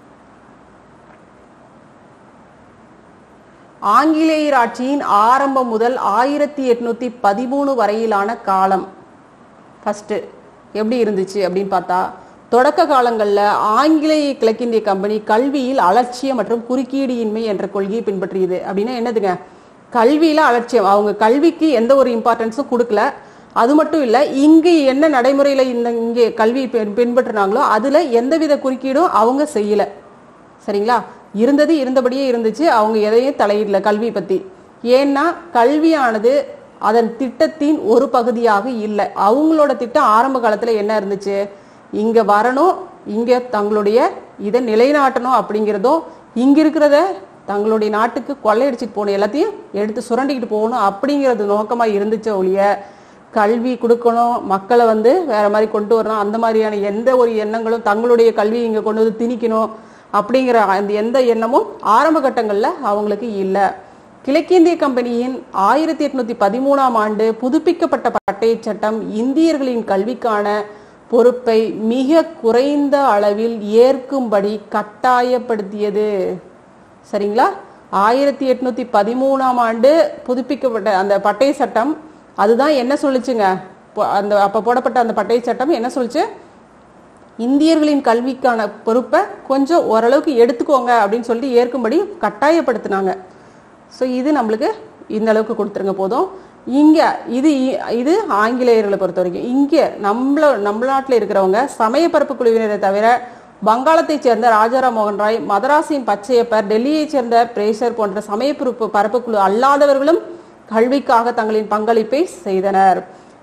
ஆங்கிலேயர் ஆட்சியின் ஆரம்பம் முதல் ஆயிரத்தி எட்நூத்தி பதிமூணு வரையிலான காலம் ஃபர்ஸ்ட் எப்படி இருந்துச்சு அப்படின்னு பார்த்தா தொடக்க காலங்களில் ஆங்கிலேய கிழக்கிந்திய கம்பெனி கல்வியில் அலட்சியம் மற்றும் குறுக்கீடு இன்மை என்ற கொள்கையை பின்பற்றியது அப்படின்னா என்னதுங்க கல்வியில அலட்சியம் அவங்க கல்விக்கு எந்த ஒரு இம்பார்ட்டன்ஸும் கொடுக்கல அது மட்டும் இல்ல இங்கு என்ன நடைமுறையில இந்த இங்கே கல்வி பின்- பின்பற்றினாங்களோ அதுல எந்தவித குறுக்கீடும் அவங்க செய்யல சரிங்களா இருந்தது இருந்தபடியே இருந்துச்சு அவங்க எதையும் தலையிடல கல்வி பத்தி ஏன்னா கல்வியானது அதன் திட்டத்தின் ஒரு பகுதியாக இல்லை அவங்களோட திட்டம் ஆரம்ப காலத்துல என்ன இருந்துச்சு இங்க வரணும் இங்க தங்களுடைய இதை நிலைநாட்டணும் அப்படிங்கிறதும் இங்க இருக்கிறத தங்களுடைய நாட்டுக்கு கொள்ளையடிச்சிட்டு போகணும் எல்லாத்தையும் எடுத்து சுரண்டிக்கிட்டு போகணும் அப்படிங்கிறது நோக்கமா இருந்துச்சு ஒழிய கல்வி கொடுக்கணும் மக்களை வந்து வேற மாதிரி கொண்டு வரணும் அந்த மாதிரியான எந்த ஒரு எண்ணங்களும் தங்களுடைய கல்வி இங்க கொண்டு வந்து திணிக்கணும் அப்படிங்கிற அந்த எந்த எண்ணமும் ஆரம்ப கட்டங்கள்ல அவங்களுக்கு இல்லை கிழக்கிந்திய கம்பெனியின் ஆயிரத்தி எட்நூத்தி பதிமூணாம் ஆண்டு புதுப்பிக்கப்பட்ட பட்டய சட்டம் இந்தியர்களின் கல்விக்கான பொறுப்பை மிக குறைந்த அளவில் ஏற்கும்படி கட்டாயப்படுத்தியது சரிங்களா ஆயிரத்தி எட்நூத்தி பதிமூணாம் ஆண்டு புதுப்பிக்கப்பட்ட அந்த பட்டய சட்டம் அதுதான் என்ன சொல்லுச்சுங்க பொ- அந்த அப்ப போடப்பட்ட அந்த பட்டய சட்டம் என்ன சொல்லுச்சு இந்தியர்களின் கல்விக்கான பொறுப்பை கொஞ்சம் ஓரளவுக்கு எடுத்துக்கோங்க அப்படின்னு சொல்லி ஏற்கும்படி கட்டாயப்படுத்தினாங்க ஸோ இது நம்மளுக்கு இந்த அளவுக்கு கொடுத்துருங்க போதும் இங்க இது இ- இது ஆங்கிலேயர்களை பொறுத்த வரைக்கும் இங்க நம்மள நம்ம நாட்டில் இருக்கிறவங்க சமயப்பரப்பு குழுவினரை தவிர வங்காளத்தைச் சேர்ந்த ராஜாராம் மோகன் ராய் மதராஸின் பச்சையப்பர் டெல்லியைச் சேர்ந்த பிரேசர் போன்ற சமயப்பரப்பு பரப்புக்குழு அல்லாதவர்களும் கல்விக்காக தங்களின் பங்களிப்பை செய்தனர்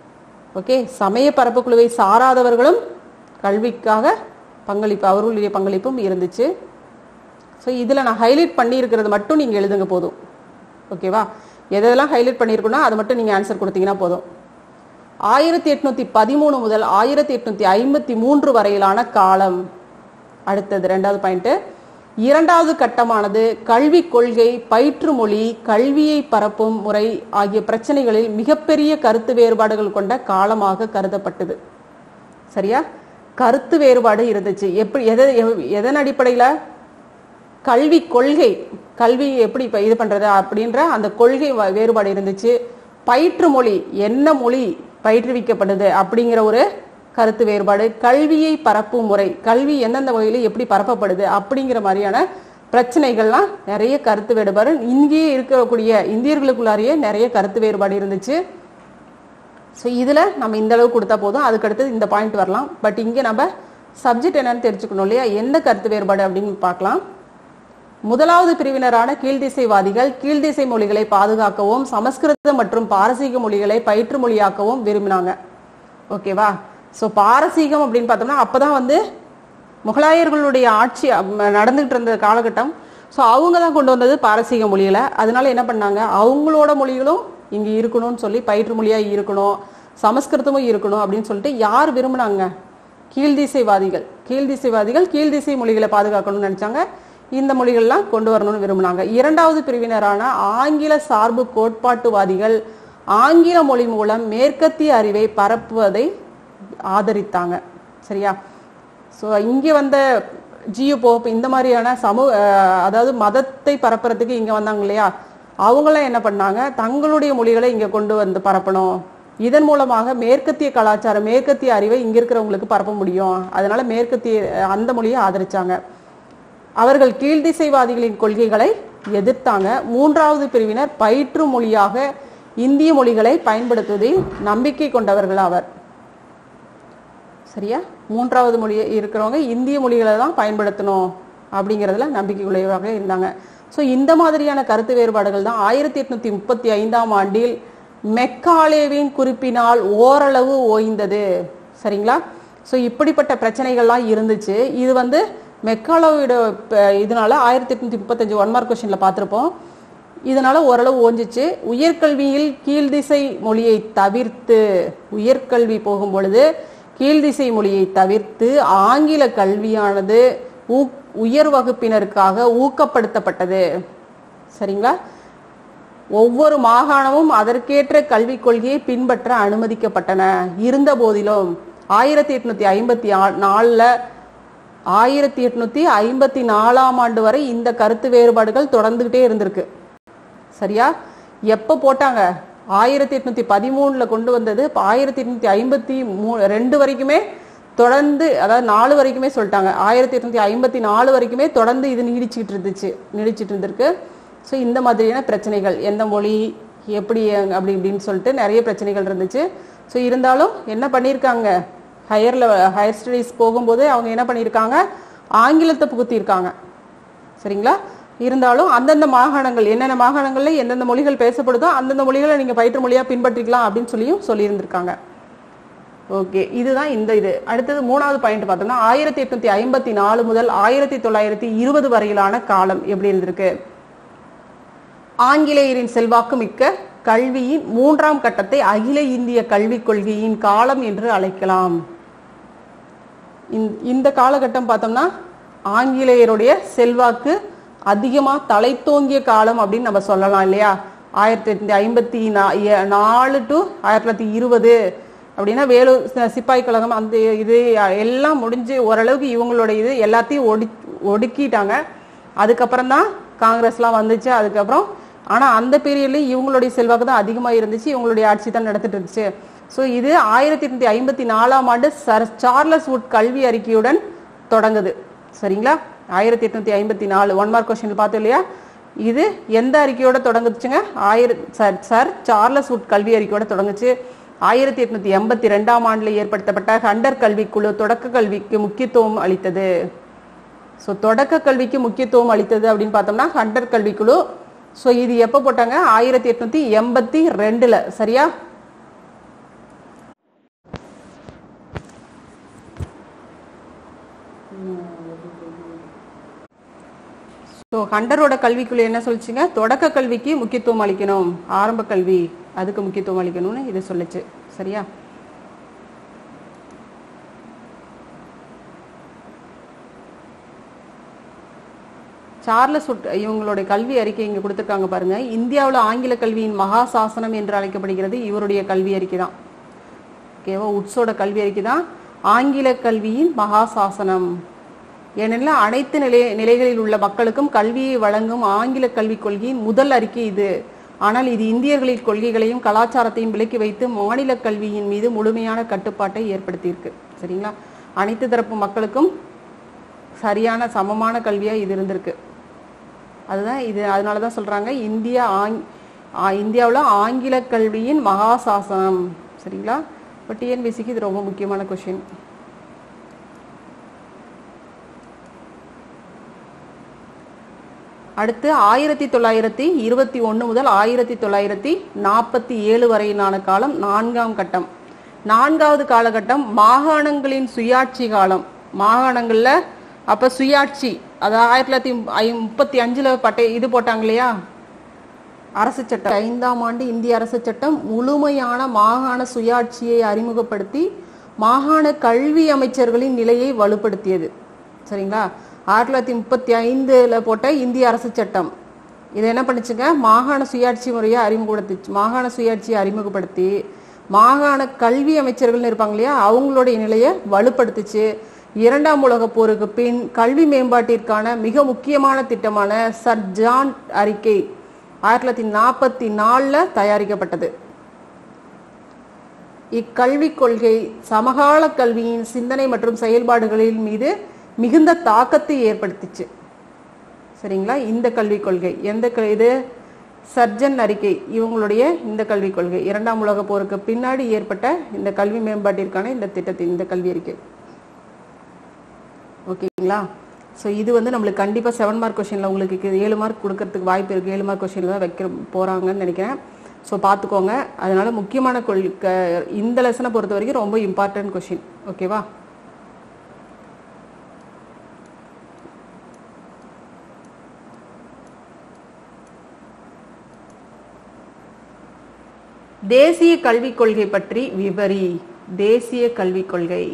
ஓகே சமய பரப்புக்குழுவை சாராதவர்களும் கல்விக்காக பங்களிப்பு அவர்களுடைய பங்களிப்பும் இருந்துச்சு ஸோ இதில் நான் ஹைலைட் பண்ணியிருக்கிறது மட்டும் நீங்கள் எழுதுங்க போதும் ஓகேவா எதெல்லாம் ஹைலைட் பண்ணியிருக்கணும் அதை மட்டும் நீங்கள் ஆன்சர் கொடுத்தீங்கன்னா போதும் ஆயிரத்தி எட்நூத்தி பதிமூணு முதல் ஆயிரத்தி எட்நூத்தி ஐம்பத்தி மூன்று வரையிலான காலம் அடுத்தது ரெண்டாவது பாயிண்ட் இரண்டாவது கட்டமானது கல்விக் கொள்கை பயிற்று மொழி கல்வியை பரப்பும் முறை ஆகிய பிரச்சனைகளில் மிகப்பெரிய கருத்து வேறுபாடுகள் கொண்ட காலமாக கருதப்பட்டது சரியா கருத்து வேறுபாடு இருந்துச்சு எப்படி எதை எவ்- எதன் அடிப்படையில் கல்வி கொள்கை கல்வி எப்படி இப்ப இது பண்றது அப்படின்ற அந்த கொள்கை வ- வேறுபாடு இருந்துச்சு பயிற்று மொழி என்ன மொழி பயிற்றுவிக்கப்படுது அப்படிங்கிற ஒரு கருத்து வேறுபாடு கல்வியை பரப்பும் முறை கல்வி எந்தெந்த வகையில எப்படி பரப்பப்படுது அப்படிங்கிற மாதிரியான பிரச்சனைகள்லாம் நிறைய கருத்து வேறுபாடு இங்கேயே இருக்கக்கூடிய இந்தியர்களுக்குள்ளாரையே நிறைய கருத்து வேறுபாடு இருந்துச்சு ஸோ இதில் நம்ம இந்த அளவுக்கு கொடுத்தா போதும் அதுக்கு அடுத்தது இந்த பாயிண்ட் வரலாம் பட் இங்கே நம்ம சப்ஜெக்ட் என்னன்னு தெரிஞ்சுக்கணும் இல்லையா எந்த கருத்து வேறுபாடு அப்படின்னு பார்க்கலாம் முதலாவது பிரிவினரான கீழ்திசைவாதிகள் கீழ்திசை மொழிகளை பாதுகாக்கவும் சமஸ்கிருத மற்றும் பாரசீக மொழிகளை பயிற்று மொழியாக்கவும் விரும்பினாங்க ஓகேவா ஸோ பாரசீகம் அப்படின்னு பார்த்தோம்னா அப்பதான் வந்து முகலாயர்களுடைய ஆட்சி அம், நடந்துகிட்டு இருந்த காலகட்டம் ஸோ அவங்க தான் கொண்டு வந்தது பாரசீக மொழியில அதனால என்ன பண்ணாங்க அவங்களோட மொழிகளும் இங்க இருக்கணும்னு சொல்லி பயிற்று மொழியா இருக்கணும் சமஸ்கிருதமும் இருக்கணும் அப்படின்னு சொல்லிட்டு யார் விரும்புனாங்க கீழ்திசைவாதிகள் கீழ்திசைவாதிகள் கீழ்திசை மொழிகளை பாதுகாக்கணும்னு நினைச்சாங்க இந்த மொழிகள்லாம் கொண்டு வரணும்னு விரும்பினாங்க இரண்டாவது பிரிவினரான ஆங்கில சார்பு கோட்பாட்டுவாதிகள் ஆங்கில மொழி மூலம் மேற்கத்திய அறிவை பரப்புவதை ஆதரித்தாங்க சரியா ஸோ இங்கே வந்த ஜியோ போப் இந்த மாதிரியான சமூக அஹ், அதாவது மதத்தை பரப்புறதுக்கு இங்கே வந்தாங்க இல்லையா அவங்களாம் என்ன பண்ணாங்க தங்களுடைய மொழிகளை இங்கே கொண்டு வந்து பரப்பணும் இதன் மூலமாக மேற்கத்திய கலாச்சாரம் மேற்கத்திய அறிவை இங்க இருக்கிறவங்களுக்கு பரப்ப முடியும் அதனால மேற்கத்திய அஹ், அந்த மொழியை ஆதரிச்சாங்க அவர்கள் கீழ்திசைவாதிகளின் கொள்கைகளை எதிர்த்தாங்க மூன்றாவது பிரிவினர் பயிற்று மொழியாக இந்திய மொழிகளை பயன்படுத்துவதில் நம்பிக்கை கொண்டவர்கள் அவர் சரியா மூன்றாவது மொழி இருக்கிறவங்க இந்திய மொழிகளை தான் பயன்படுத்தணும் அப்படிங்கிறதுல நம்பிக்கையுடையவராக இருந்தாங்க ஸோ இந்த மாதிரியான கருத்து வேறுபாடுகள் தான் ஆயிரத்தி எட்நூத்தி முப்பத்தி ஐந்தாம் ஆண்டில் மெக்காலேவின் குறிப்பினால் ஓரளவு ஓய்ந்தது சரிங்களா ஸோ இப்படிப்பட்ட பிரச்சனைகள்லாம் இருந்துச்சு இது வந்து மெக்காலோவோட ப- இதனால ஆயிரத்தி எட்நூத்தி முப்பத்தஞ்சு ஒன் மார்க் கொஸ்டின்ல பார்த்துருப்போம் இதனால ஓரளவு ஓஞ்சிச்சு உயர்கல்வியில் கீழ்திசை மொழியை தவிர்த்து உயர்கல்வி போகும் பொழுது கீழ்திசை மொழியை தவிர்த்து ஆங்கில கல்வியானது ஊக்- உயர் வகுப்பினருக்காக ஊக்கப்படுத்தப்பட்டது சரிங்களா ஒவ்வொரு மாகாணமும் அதற்கேற்ற கல்விக் கொள்கையை பின்பற்ற அனுமதிக்கப்பட்டன இருந்த போதிலும் ஆயிரத்தி எட்நூத்தி ஐம்பத்தி நாலுல ஆயிரத்தி எட்நூத்தி ஐம்பத்தி நாலாம் ஆண்டு வரை இந்த கருத்து வேறுபாடுகள் தொடர்ந்துகிட்டே இருந்திருக்கு சரியா எப்போ போட்டாங்க ஆயிரத்தி எட்நூத்தி பதிமூணுல கொண்டு வந்தது இப்போ ஆயிரத்தி எட்நூத்தி ஐம்பத்தி மூ ரெண்டு வரைக்குமே தொடர்ந்து அதாவது நாலு வரைக்குமே சொல்லிட்டாங்க ஆயிரத்தி எட்நூத்தி ஐம்பத்தி நாலு வரைக்குமே தொடர்ந்து இது நீடிச்சுக்கிட்டு இருந்துச்சு நீடிச்சிட்டு இருந்திருக்கு ஸோ இந்த மாதிரியான பிரச்சனைகள் எந்த மொழி எப்படி அப்படி இப்படின்னு சொல்லிட்டு நிறைய பிரச்சனைகள் இருந்துச்சு ஸோ இருந்தாலும் என்ன பண்ணியிருக்காங்க ஹையர் லெவல் ஹையர் ஸ்டடீஸ் போகும்போது அவங்க என்ன பண்ணியிருக்காங்க ஆங்கிலத்தை புகுத்தியிருக்காங்க சரிங்களா இருந்தாலும் அந்தந்த மாகாணங்கள் என்னென்ன மாகாணங்கள்ல எந்தெந்த மொழிகள் பேசப்படுதோ அந்தந்த மொழிகளை நீங்க பயிற்று மொழியா பின்பற்றிக்கலாம் அப்படின்னு சொல்லியும் சொல்லியிருந்திருக்காங்க ஓகே இதுதான் இந்த இது அடுத்தது மூணாவது பாயிண்ட் பார்த்தோம்னா ஆயிரத்தி எட்நூத்தி ஐம்பத்தி நாலு முதல் ஆயிரத்தி தொள்ளாயிரத்தி இருபது வரையிலான காலம் எப்படி இருந்திருக்கு ஆங்கிலேயரின் செல்வாக்கு மிக்க கல்வியின் மூன்றாம் கட்டத்தை அகில இந்திய கல்விக் கொள்கையின் காலம் என்று அழைக்கலாம் இந்த- இந்த காலகட்டம் பார்த்தோம்னா ஆங்கிலேயருடைய செல்வாக்கு அதிகமா தலைத்தோங்கிய காலம் அப்படின்னு நம்ம சொல்லலாம் இல்லையா ஆயிரத்தி எட்நூத்தி ஐம்பத்தி நா- எ- நாலு டு ஆயிரத்தி தொள்ளாயிரத்தி இருபது அப்படின்னா வேலூர் ச- சிப்பாய் கழகம் அந்த இது எல்லாம் முடிஞ்சு ஓரளவுக்கு இவங்களோட இது எல்லாத்தையும் ஒடி ஒடுக்கிட்டாங்க அதுக்கப்புறம் தான் காங்கிரஸ்லாம் வந்துச்சு அதுக்கப்புறம் ஆனா அந்த பீரியட்லயும் இவங்களுடைய செல்வாக்கு தான் அதிகமா இருந்துச்சு இவங்களுடைய ஆட்சி தான் நடத்திட்டு இருந்துச்சு ஸோ இது ஆயிரத்தி எட்நூத்தி ஐம்பத்தி நாலாம் ஆண்டு சர் சார்லஸ் வுட் கல்வி அறிக்கையுடன் தொடங்குது சரிங்களா ஆயிரத்தி எட்நூத்தி ஐம்பத்தி நாலு ஒன் மார்க் கொஸ்டின் பார்த்தோம் இல்லையா இது எந்த அறிக்கையோட தொடங்குச்சுங்க ஆயிர சர் சர் சார்லஸ் வுட் கல்வி அறிக்கையோட தொடங்குச்சு ஆயிரத்தி எட்நூத்தி எண்பத்தி ரெண்டாம் ஆண்டுல ஏற்படுத்தப்பட்ட ஹண்டர் கல்விக்குழு தொடக்க கல்விக்கு முக்கியத்துவம் அளித்தது ஸோ தொடக்க கல்விக்கு முக்கியத்துவம் அளித்தது அப்படின்னு பார்த்தோம்னா ஹண்டர் கல்விக்குழு ஸோ இது எப்போ போட்டாங்க ஆயிரத்தி எட்நூத்தி எண்பத்தி ரெண்டுல சரியா ஸோ ஹண்டரோட கல்விக்குழு என்ன சொல்லுச்சுங்க தொடக்க கல்விக்கு முக்கியத்துவம் அளிக்கணும் ஆரம்ப கல்வி அதுக்கு முக்கியத்துவம் அளிக்கணும்னு இது சொல்லுச்சு சரியா சார்லஸ் உட் இவங்களுடைய கல்வி அறிக்கை இங்க கொடுத்துருக்காங்க பாருங்க இந்தியாவில் ஆங்கில கல்வியின் மகா சாசனம் என்று அழைக்கப்படுகிறது இவருடைய கல்வி அறிக்கை தான் ஓகேவா உட்ஸோட கல்வி அறிக்கை தான் ஆங்கில கல்வியின் மகா சாசனம் ஏனெனில் அனைத்து நிலை நிலைகளில் உள்ள மக்களுக்கும் கல்வியை வழங்கும் ஆங்கில கல்விக் கொள்கையின் முதல் அறிக்கை இது ஆனால் இது இந்தியர்களின் கொள்கைகளையும் கலாச்சாரத்தையும் விலக்கி வைத்து மாநில கல்வியின் மீது முழுமையான கட்டுப்பாட்டை ஏற்படுத்தியிருக்கு சரிங்களா அனைத்து தரப்பு மக்களுக்கும் சரியான சமமான கல்வியா இது இருந்திருக்கு அதுதான் இது அதனால தான் சொல்றாங்க இந்தியா ஆங் இந்தியாவில் ஆங்கில கல்வியின் மகா சாசனம் சரிங்களா இப்போ டிஎன்பிசிக்கு இது ரொம்ப முக்கியமான கொஷின் அடுத்து ஆயிரத்தி தொள்ளாயிரத்தி இருபத்தி ஒன்று முதல் ஆயிரத்தி தொள்ளாயிரத்தி நாற்பத்தி ஏழு வரையிலான காலம் நான்காம் கட்டம் நான்காவது காலகட்டம் மாகாணங்களின் சுயாட்சி காலம் மாகாணங்கள்ல அப்ப சுயாட்சி அதாவது ஆயிரத்தி தொள்ளாயிரத்தி ஐ- முப்பத்தி அஞ்சுல பட்டை இது போட்டாங்க இல்லையா அரசு சட்டம் ஐந்தாம் ஆண்டு இந்திய அரசு சட்டம் முழுமையான மாகாண சுயாட்சியை அறிமுகப்படுத்தி மாகாண கல்வி அமைச்சர்களின் நிலையை வலுப்படுத்தியது சரிங்களா ஆயிரத்தி தொள்ளாயிரத்தி முப்பத்தி ஐந்துல போட்ட இந்திய அரசு சட்டம் இது என்ன பண்ணுச்சுங்க மாகாண சுயாட்சி முறையை அறிமுகப்படுத்திச்சு மாகாண சுயாட்சியை அறிமுகப்படுத்தி மாகாண கல்வி அமைச்சர்கள்னு இருப்பாங்க இல்லையா அவங்களுடைய நிலையை வலுப்படுத்துச்சு இரண்டாம் உலகப் போருக்கு பின் கல்வி மேம்பாட்டிற்கான மிக முக்கியமான திட்டமான சர் ஜான் அறிக்கை ஆயிரத்தி தொள்ளாயிரத்தி நாற்பத்தி நாலில் தயாரிக்கப்பட்டது இக்கல்விக் கொள்கை சமகால கல்வியின் சிந்தனை மற்றும் செயல்பாடுகளின் மீது மிகுந்த தாக்கத்தை ஏற்படுத்திச்சு சரிங்களா இந்த கல்விக் கொள்கை எந்த க- இது சர்ஜன் அறிக்கை இவங்களுடைய இந்த கல்விக் கொள்கை இரண்டாம் உலகப் போருக்கு பின்னாடி ஏற்பட்ட இந்த கல்வி மேம்பாட்டிற்கான இந்த திட்டத்தின் இந்த கல்வி அறிக்கை ஓகேங்களா ஸோ இது வந்து நம்மளுக்கு கண்டிப்பாக செவன் மார்க் கொஷினில் உங்களுக்கு இது ஏழு மார்க் கொடுக்கறதுக்கு வாய்ப்பு இருக்குது ஏழு மார்க் கொஷினில் தான் வைக்க போகிறாங்கன்னு நினைக்கிறேன் ஸோ பார்த்துக்கோங்க அதனால முக்கியமான கொள் க- இந்த லெசனை பொறுத்த வரைக்கும் ரொம்ப இம்பார்ட்டன்ட் கொஷின் ஓகேவா தேசிய கல்விக் கொள்கை பற்றி விவரி தேசிய கல்விக் கொள்கை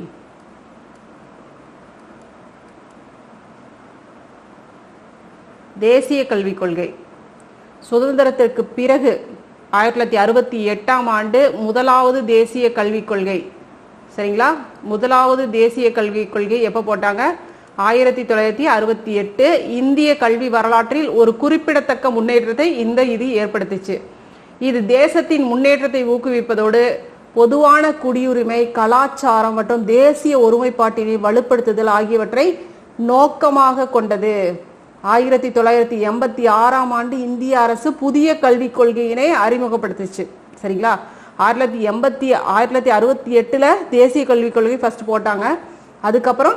தேசிய கல்விக் கொள்கை சுதந்திரத்திற்கு பிறகு ஆயிரத்தி தொள்ளாயிரத்தி அறுபத்தி எட்டாம் ஆண்டு முதலாவது தேசிய கல்விக் கொள்கை சரிங்களா முதலாவது தேசிய கல்விக் கொள்கை எப்போ போட்டாங்க ஆயிரத்தி தொள்ளாயிரத்தி அறுபத்தி எட்டு இந்திய கல்வி வரலாற்றில் ஒரு குறிப்பிடத்தக்க முன்னேற்றத்தை இந்த இது ஏற்படுத்துச்சு இது தேசத்தின் முன்னேற்றத்தை ஊக்குவிப்பதோடு பொதுவான குடியுரிமை கலாச்சாரம் மற்றும் தேசிய ஒருமைப்பாட்டினை வலுப்படுத்துதல் ஆகியவற்றை நோக்கமாக கொண்டது ஆயிரத்தி தொள்ளாயிரத்தி எண்பத்தி ஆறாம் ஆண்டு இந்திய அரசு புதிய கல்விக் கொள்கையினை அறிமுகப்படுத்துச்சு சரிங்களா ஆயிரத்தி தொள்ளாயிரத்தி எண்பத்தி ஆயிரத்தி தொள்ளாயிரத்தி அறுபத்தி எட்டுல தேசிய கல்விக் கொள்கை ஃபர்ஸ்ட் போட்டாங்க அதுக்கப்புறம்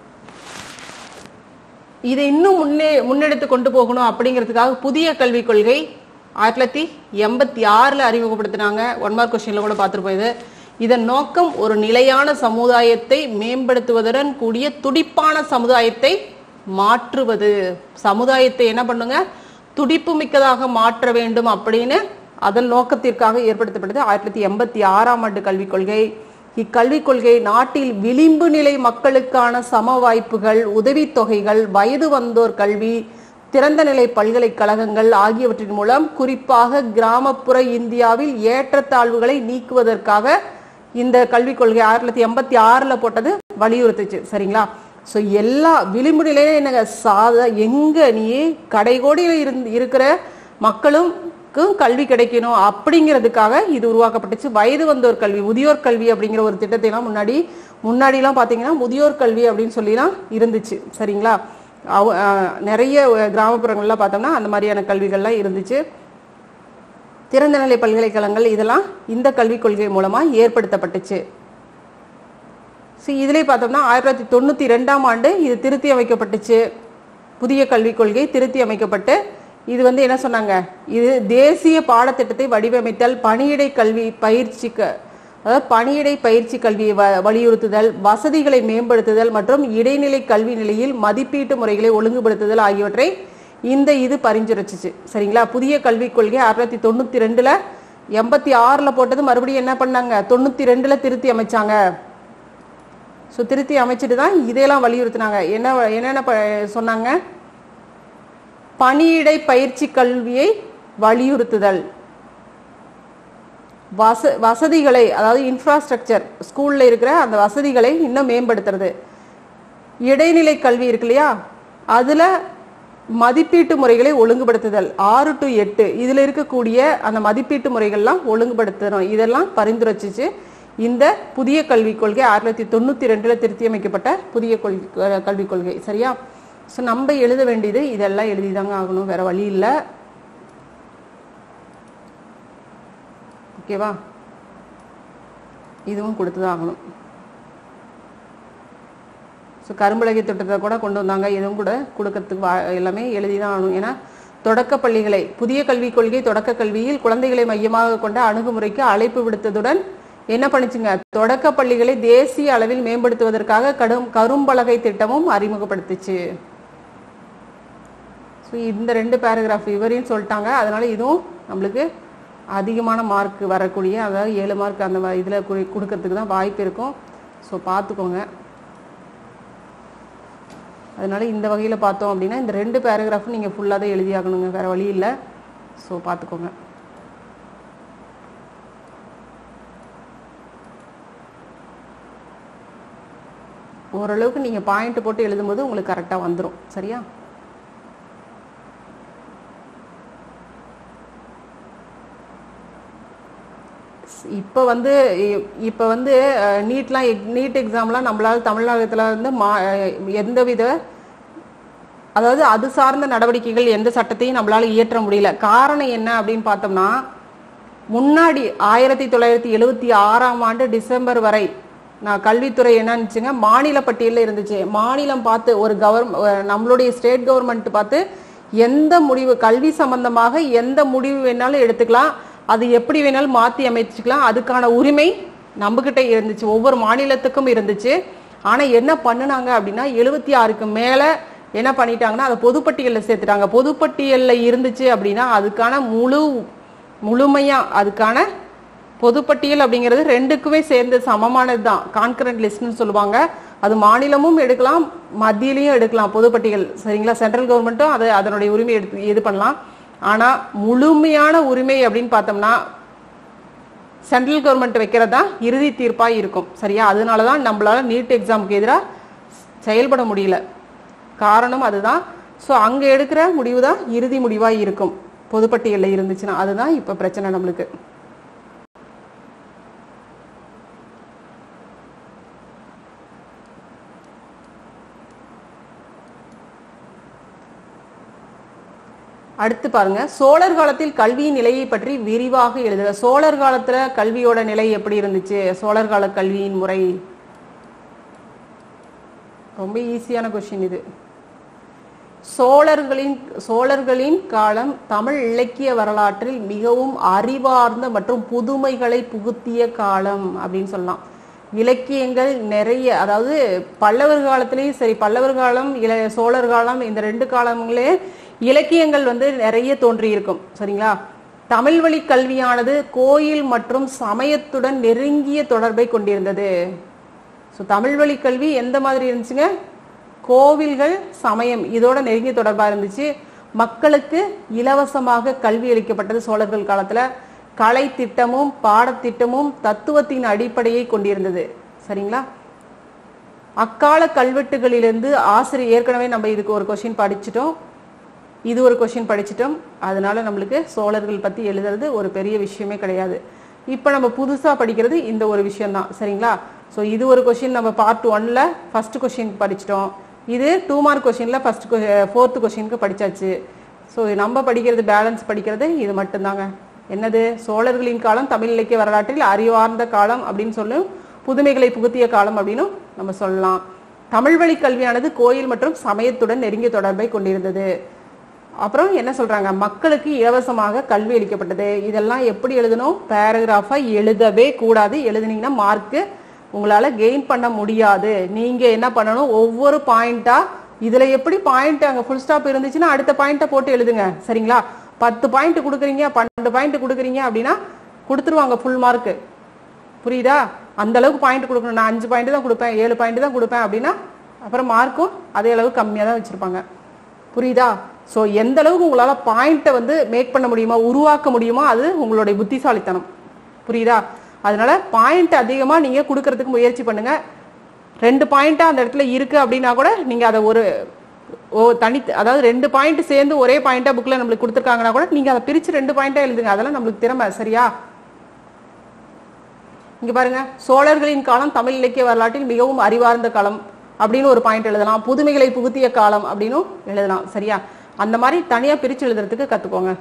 இதை இன்னும் முன்னே முன்னெடுத்து கொண்டு போகணும் அப்படிங்கிறதுக்காக புதிய கல்விக் கொள்கை ஆயிரத்தி தொள்ளாயிரத்தி எண்பத்தி ஆறில் அறிமுகப்படுத்தினாங்க ஒன் மார்க் கொஸ்டினில் கூட பார்த்துருப்போம் இது இதன் நோக்கம் ஒரு நிலையான சமுதாயத்தை மேம்படுத்துவதுடன் கூடிய துடிப்பான சமுதாயத்தை மாற்றுவது சமுதாயத்தை என்ன பண்ணுங்க துடிப்பு மிக்கதாக மாற்ற வேண்டும் அப்படின்னு அதன் நோக்கத்திற்காக ஏற்படுத்தப்பட்டது ஆயிரத்தி தொள்ளாயிரத்தி எண்பத்தி ஆறாம் ஆண்டு கல்விக் கொள்கை இக்கல்விக் கொள்கை நாட்டில் விளிம்பு நிலை மக்களுக்கான சம வாய்ப்புகள் உதவித்தொகைகள் வயது வந்தோர் கல்வி திறந்த நிலை பல்கலைக்கழகங்கள் ஆகியவற்றின் மூலம் குறிப்பாக கிராமப்புற இந்தியாவில் ஏற்றத்தாழ்வுகளை நீக்குவதற்காக இந்த கல்விக் கொள்கை ஆயிரத்தி தொள்ளாயிரத்தி எண்பத்தி ஆறுல போட்டது வலியுறுத்துச்சு சரிங்களா ஸோ எல்லா விளிம்பு நிலையில என்னங்க சாத எங்க நீ கடைகோடியில் இருந்து இருக்கிற மக்களுக்கும் கல்வி கிடைக்கணும் அப்படிங்கிறதுக்காக இது உருவாக்கப்பட்டுச்சு வயது வந்தோர் கல்வி முதியோர் கல்வி அப்படிங்கிற ஒரு திட்டத்தை எல்லாம் முன்னாடி முன்னாடிலாம் பார்த்தீங்கன்னா முதியோர் கல்வி அப்படின்னு சொல்லிலாம் இருந்துச்சு சரிங்களா அவ- அஹ் நிறைய கிராமப்புறங்கள்ல பார்த்தோம்னா அந்த மாதிரியான கல்விகள்லாம் இருந்துச்சு திறந்தநிலை பல்கலைக்கழகங்கள் இதெல்லாம் இந்த கல்விக் கொள்கை மூலமா ஏற்படுத்தப்பட்டுச்சு ஸோ இதிலே பார்த்தோம்னா ஆயிரத்தி தொள்ளாயிரத்தி தொண்ணூற்றி ரெண்டாம் ஆண்டு இது திருத்தி அமைக்கப்பட்டுச்சு புதிய கல்விக் கொள்கை திருத்தி அமைக்கப்பட்டு இது வந்து என்ன சொன்னாங்க இது தேசிய பாடத்திட்டத்தை வடிவமைத்தல் பணியிடை கல்வி பயிற்சிக்கு அதாவது பணியிடை பயிற்சி கல்வியை வ- வலியுறுத்துதல் வசதிகளை மேம்படுத்துதல் மற்றும் இடைநிலை கல்வி நிலையில் மதிப்பீட்டு முறைகளை ஒழுங்குபடுத்துதல் ஆகியவற்றை இந்த இது பரிந்துரைச்சிச்சு சரிங்களா புதிய கல்விக் கொள்கை ஆயிரத்தி தொள்ளாயிரத்தி தொண்ணூற்றி ரெண்டில் எண்பத்தி ஆறில் போட்டது மறுபடியும் என்ன பண்ணாங்க தொண்ணூற்றி ரெண்டில் திருத்தி அமைச்சாங்க ஸோ திருத்தி அமைச்சிட்டு தான் இதையெல்லாம் வலியுறுத்தினாங்க என்ன என்னென்ன ப- சொன்னாங்க பணியிடை பயிற்சி கல்வியை வலியுறுத்துதல் வச வசதிகளை அதாவது இன்ஃப்ராஸ்ட்ரக்சர் ஸ்கூல்ல இருக்கிற அந்த வசதிகளை இன்னும் மேம்படுத்துறது இடைநிலை கல்வி இருக்கு இல்லையா அதுல மதிப்பீட்டு முறைகளை ஒழுங்குபடுத்துதல் ஆறு டு எட்டு இதுல இருக்கக்கூடிய அந்த மதிப்பீட்டு முறைகள்லாம் ஒழுங்குபடுத்தணும் இதெல்லாம் பரிந்துரைச்சிச்சு இந்த புதிய கல்விக் கொள்கை ஆயிரத்தி தொள்ளாயிரத்தி தொண்ணூத்தி ரெண்டுல திருத்தி அமைக்கப்பட்ட புதிய கொள்கை கல்விக் கொள்கை சரியா ஸோ நம்ம எழுத வேண்டியது இதெல்லாம் எழுதிதாங்க ஆகணும் வேற வழி இல்லை ஓகேவா இதுவும் கொடுத்துதான் ஆகணும் ஸோ கரும்பலகை திட்டத்தை கூட கொண்டு வந்தாங்க இதுவும் கூட கொடுக்கறதுக்கு வா எல்லாமே எழுதி தான் ஆகணும் ஏன்னா தொடக்க பள்ளிகளை புதிய கல்விக் கொள்கை தொடக்க கல்வியில் குழந்தைகளை மையமாக கொண்ட அணுகுமுறைக்கு அழைப்பு விடுத்ததுடன் என்ன பண்ணுச்சுங்க தொடக்க பள்ளிகளை தேசிய அளவில் மேம்படுத்துவதற்காக கடும் கரும்பலகை திட்டமும் அறிமுகப்படுத்துச்சு ஸோ இந்த ரெண்டு பேராகிராஃப் இவரையும் சொல்லிட்டாங்க அதனால இதுவும் நம்மளுக்கு அதிகமான மார்க் வரக்கூடிய அதாவது ஏழு மார்க் அந்த இதில் கொடுக்கறதுக்கு தான் வாய்ப்பு இருக்கும் ஸோ பார்த்துக்கோங்க அதனால இந்த வகையில் பார்த்தோம் அப்படின்னா இந்த ரெண்டு பேராகிராஃபும் நீங்கள் ஃபுல்லாக தான் எழுதியாகணுங்க வேற வழி இல்லை ஸோ பார்த்துக்கோங்க ஓரளவுக்கு நீங்கள் பாயிண்ட் போட்டு எழுதும்போது உங்களுக்கு கரெக்டாக வந்துடும் சரியா இப்போ வந்து இ- இப்போ வந்து நீட்லாம் நீட் எக்ஸாம்லாம் நம்மளால தமிழகத்தில் வந்து மா எந்தவித அதாவது அது சார்ந்த நடவடிக்கைகள் எந்த சட்டத்தையும் நம்மளால இயற்ற முடியல காரணம் என்ன அப்படின்னு பார்த்தோம்னா முன்னாடி ஆயிரத்தி தொள்ளாயிரத்தி எழுவத்தி ஆறாம் ஆண்டு டிசம்பர் வரை நான் கல்வித்துறை என்னன்னுச்சுங்க மாநில பட்டியலில் இருந்துச்சு மாநிலம் பார்த்து ஒரு கவர்மெண்ட் நம்மளுடைய ஸ்டேட் கவர்மெண்ட் பார்த்து எந்த முடிவு கல்வி சம்பந்தமாக எந்த முடிவு வேணாலும் எடுத்துக்கலாம் அது எப்படி வேணாலும் மாற்றி அமைச்சுக்கலாம் அதுக்கான உரிமை நம்மகிட்ட இருந்துச்சு ஒவ்வொரு மாநிலத்துக்கும் இருந்துச்சு ஆனால் என்ன பண்ணுனாங்க அப்படின்னா எழுபத்தி ஆறுக்கு மேலே என்ன பண்ணிட்டாங்கன்னா அதை பொதுப்பட்டியலில் சேர்த்துட்டாங்க பொதுப்பட்டியலில் இருந்துச்சு அப்படின்னா அதுக்கான முழு முழுமையாக அதுக்கான பொதுப்பட்டியல் அப்படிங்கிறது ரெண்டுக்குமே சேர்ந்து சமமானது தான் கான்கரண்ட் லிஸ்ட்னு சொல்லுவாங்க அது மாநிலமும் எடுக்கலாம் மத்தியிலையும் எடுக்கலாம் பொதுப்பட்டியல் சரிங்களா சென்ட்ரல் கவர்மெண்ட்டும் அதை அதனுடைய உரிமை எடுத்து இது பண்ணலாம் ஆனால் முழுமையான உரிமை அப்படின்னு பார்த்தோம்னா சென்ட்ரல் கவர்மெண்ட் வைக்கிறது தான் இறுதி தீர்ப்பாக இருக்கும் சரியா அதனால தான் நம்மளால நீட் எக்ஸாமுக்கு எதிராக செயல்பட முடியல காரணம் அதுதான் ஸோ அங்கே எடுக்கிற முடிவு தான் இறுதி முடிவாக இருக்கும் பொதுப்பட்டியலில் இருந்துச்சுன்னா அதுதான் இப்போ பிரச்சனை நம்மளுக்கு அடுத்து பாருங்க சோழர் காலத்தில் கல்வியின் நிலையை பற்றி விரிவாக எழுதுக சோழர் காலத்துல கல்வியோட நிலை எப்படி இருந்துச்சு சோழர் கால கல்வியின் முறை ரொம்ப ஈஸியான கொஸ்டின் இது சோழர்களின் சோழர்களின் காலம் தமிழ் இலக்கிய வரலாற்றில் மிகவும் அறிவார்ந்த மற்றும் புதுமைகளை புகுத்திய காலம் அப்படின்னு சொல்லலாம் இலக்கியங்கள் நிறைய அதாவது பல்லவர் காலத்திலையும் சரி பல்லவர் காலம் இல சோழர் காலம் இந்த ரெண்டு காலங்களே இலக்கியங்கள் வந்து நிறைய தோன்றியிருக்கும் சரிங்களா தமிழ் வழி கல்வியானது கோயில் மற்றும் சமயத்துடன் நெருங்கிய தொடர்பை கொண்டிருந்தது ஸோ தமிழ் வழி கல்வி எந்த மாதிரி இருந்துச்சுங்க கோவில்கள் சமயம் இதோட நெருங்கிய தொடர்பாக இருந்துச்சு மக்களுக்கு இலவசமாக கல்வி அளிக்கப்பட்டது சோழர்கள் காலத்துல கலை திட்டமும் பாடத்திட்டமும் தத்துவத்தின் அடிப்படையை கொண்டிருந்தது சரிங்களா அக்கால கல்வெட்டுகளிலிருந்து ஆசிரியர் ஏற்கனவே நம்ம இதுக்கு ஒரு கொஸ்டின் படிச்சிட்டோம் இது ஒரு கொஸ்டின் படிச்சிட்டோம் அதனால நம்மளுக்கு சோழர்கள் பத்தி எழுதுறது ஒரு பெரிய விஷயமே கிடையாது இப்போ நம்ம புதுசா படிக்கிறது இந்த ஒரு விஷயம் தான் சரிங்களா ஸோ இது ஒரு கொஸ்டின் நம்ம பார்ட் ஒன்ல ஃபர்ஸ்ட் கொஸ்டின் படிச்சிட்டோம் இது டூ மார்க் கொஸ்டின்ல ஃபர்ஸ்ட் ஃபோர்த் கொஸ்டினுக்கு படிச்சாச்சு ஸோ நம்ம படிக்கிறது பேலன்ஸ் படிக்கிறது இது மட்டும்தாங்க என்னது சோழர்களின் காலம் தமிழ் இலக்கிய வரலாற்றில் அறிவார்ந்த காலம் அப்படின்னு சொல்லும் புதுமைகளை புகுத்திய காலம் அப்படின்னு நம்ம சொல்லலாம் தமிழ் வழி கல்வியானது கோயில் மற்றும் சமயத்துடன் நெருங்கிய தொடர்பை கொண்டிருந்தது அப்புறம் என்ன சொல்றாங்க மக்களுக்கு இலவசமாக கல்வி அளிக்கப்பட்டது இதெல்லாம் எப்படி எழுதணும் பேராகிராஃபா எழுதவே கூடாது எழுதுனீங்கன்னா மார்க்கு உங்களால கெயின் பண்ண முடியாது நீங்க என்ன பண்ணணும் ஒவ்வொரு பாயிண்டா இதுல எப்படி பாயிண்ட் அங்க ஃபுல் ஸ்டாப் இருந்துச்சுன்னா அடுத்த பாயிண்ட்டை போட்டு எழுதுங்க சரிங்களா பத்து பாயிண்ட் கொடுக்குறீங்க பன்னெண்டு பாயிண்ட் கொடுக்குறீங்க அப்படின்னா கொடுத்துருவாங்க ஃபுல் மார்க் புரியுதா அந்த அளவுக்கு பாயிண்ட் கொடுக்கணும் நான் அஞ்சு பாயிண்ட் தான் கொடுப்பேன் ஏழு பாயிண்ட் தான் கொடுப்பேன் அப்படின்னா அப்புறம் மார்க்கும் அதே அளவுக்கு கம்மியாக தான் வச்சிருப்பாங்க புரியுதா ஸோ எந்த அளவுக்கு உங்களால் பாயிண்ட்டை வந்து மேக் பண்ண முடியுமா உருவாக்க முடியுமோ அது உங்களுடைய புத்திசாலித்தனம் புரியுதா அதனால பாயிண்ட் அதிகமாக நீங்கள் கொடுக்கறதுக்கு முயற்சி பண்ணுங்க ரெண்டு பாயிண்டா அந்த இடத்துல இருக்கு அப்படின்னா கூட நீங்கள் அதை ஒரு ஓ தனி அதாவது ரெண்டு பாயிண்ட் சேர்ந்து ஒரே பாயிண்டா புக்கில் நம்மளுக்கு கொடுத்துருக்காங்கன்னா கூட நீங்கள் அதை பிரித்து ரெண்டு பாயிண்டா எழுதுங்க அதெல்லாம் நம்மளுக்கு திறமை சரியா இங்க பாருங்க சோழர்களின் காலம் தமிழ் இலக்கிய வரலாற்றில் மிகவும் அறிவார்ந்த காலம் அப்படின்னு ஒரு பாயிண்ட் எழுதலாம் புதுமைகளை புகுத்திய காலம் அப்படின்னும் எழுதலாம் சரியா அந்த மாதிரி தனியா பிரிச்சு எழுதுறதுக்கு கத்துக்கோங்க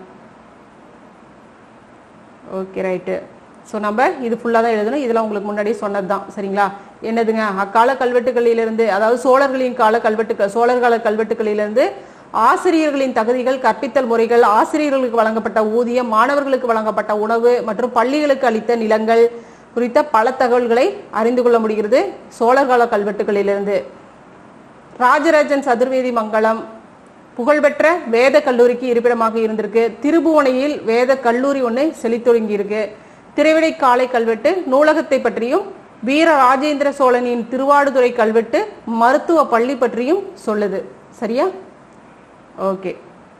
ஓகே ரைட்டு ஸோ நம்ம இது ஃபுல்லாக தான் எழுதணும் இதெல்லாம் உங்களுக்கு முன்னாடியே சொன்னது தான் சரிங்களா என்னதுங்க அக்கால கல்வெட்டுகளிலிருந்து அதாவது சோழர்களின் கால கல்வெட்டுக்கள் சோழர் கால கல்வெட்டுகளிலிருந்து ஆசிரியர்களின் தகுதிகள் கற்பித்தல் முறைகள் ஆசிரியர்களுக்கு வழங்கப்பட்ட ஊதியம் மாணவர்களுக்கு வழங்கப்பட்ட உணவு மற்றும் பள்ளிகளுக்கு அளித்த நிலங்கள் குறித்த பல தகவல்களை அறிந்து கொள்ள முடிகிறது சோழர் கால கல்வெட்டுகளிலிருந்து ராஜராஜன் சதுர்வேதி மங்கலம் புகழ்பெற்ற வேத கல்லூரிக்கு இருப்பிடமாக இருந்திருக்கு திருபுவனையில் வேத கல்லூரி ஒன்று செழித்தொடுங்கி இருக்கு திருவிடை காலை கல்வெட்டு நூலகத்தை பற்றியும் வீர ராஜேந்திர சோழனின் திருவாடுதுறை கல்வெட்டு மருத்துவ பள்ளி பற்றியும் சொல்லுது சரியா ஓகே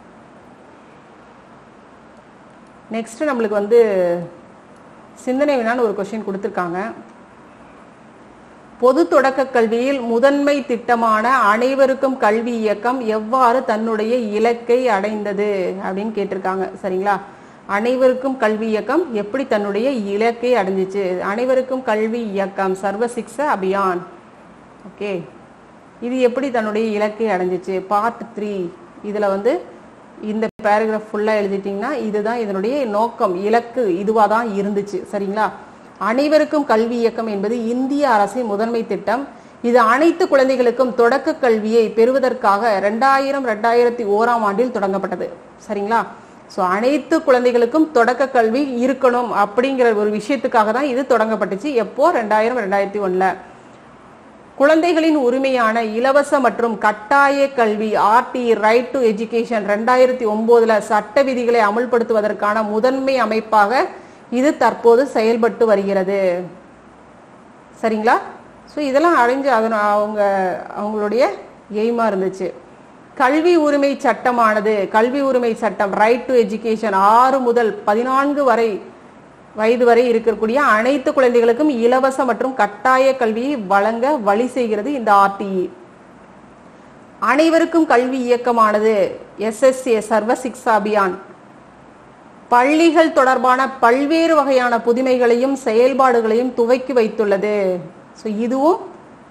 நெக்ஸ்ட் நம்மளுக்கு வந்து சிந்தனை வினான்னு ஒரு கொஸ்டின் கொடுத்துருக்காங்க பொது தொடக்க கல்வியில் முதன்மை திட்டமான அனைவருக்கும் கல்வி இயக்கம் எவ்வாறு தன்னுடைய இலக்கை அடைந்தது அப்படின்னு கேட்டிருக்காங்க சரிங்களா அனைவருக்கும் கல்வி இயக்கம் எப்படி தன்னுடைய இலக்கை அடைஞ்சிச்சு அனைவருக்கும் கல்வி இயக்கம் சர்வ சிக்ஷ அபியான் ஓகே இது எப்படி தன்னுடைய இலக்கை அடைஞ்சிச்சு பார்ட் த்ரீ இதில் வந்து இந்த பேராகிராஃப் ஃபுல்லாக எழுதிட்டிங்கன்னா இதுதான் இதனுடைய நோக்கம் இலக்கு இதுவாக தான் இருந்துச்சு சரிங்களா அனைவருக்கும் கல்வி இயக்கம் என்பது இந்திய அரசின் முதன்மை திட்டம் இது அனைத்து குழந்தைகளுக்கும் தொடக்க கல்வியை பெறுவதற்காக ரெண்டாயிரம் ரெண்டாயிரத்தி ஓராம் ஆண்டில் தொடங்கப்பட்டது சரிங்களா ஸோ அனைத்து குழந்தைகளுக்கும் தொடக்க கல்வி இருக்கணும் அப்படிங்கிற ஒரு விஷயத்துக்காக தான் இது தொடங்கப்பட்டுச்சு எப்போ ரெண்டாயிரம் ரெண்டாயிரத்தி ஒண்ணுல குழந்தைகளின் உரிமையான இலவச மற்றும் கட்டாய கல்வி ஆர்டி ரைட் டு எஜுகேஷன் ரெண்டாயிரத்தி ஒன்பதுல சட்ட விதிகளை அமல்படுத்துவதற்கான முதன்மை அமைப்பாக இது தற்போது செயல்பட்டு வருகிறது சரிங்களா ஸோ இதெல்லாம் அடைஞ்சு அதன் அவங்க அவங்களுடைய எய்மா இருந்துச்சு கல்வி உரிமை சட்டமானது கல்வி உரிமை சட்டம் ரைட் டு எஜுகேஷன் ஆறு முதல் பதினான்கு வரை வயது வரை இருக்கக்கூடிய அனைத்து குழந்தைகளுக்கும் இலவச மற்றும் கட்டாய கல்வியை வழங்க வழி செய்கிறது இந்த ஆர்டிஇ அனைவருக்கும் கல்வி இயக்கமானது எஸ்எஸ்ஏ சர்வ சிக்ஷா அபியான் பள்ளிகள் தொடர்பான பல்வேறு வகையான புதுமைகளையும் செயல்பாடுகளையும் துவக்கி வைத்துள்ளது ஸோ இதுவும்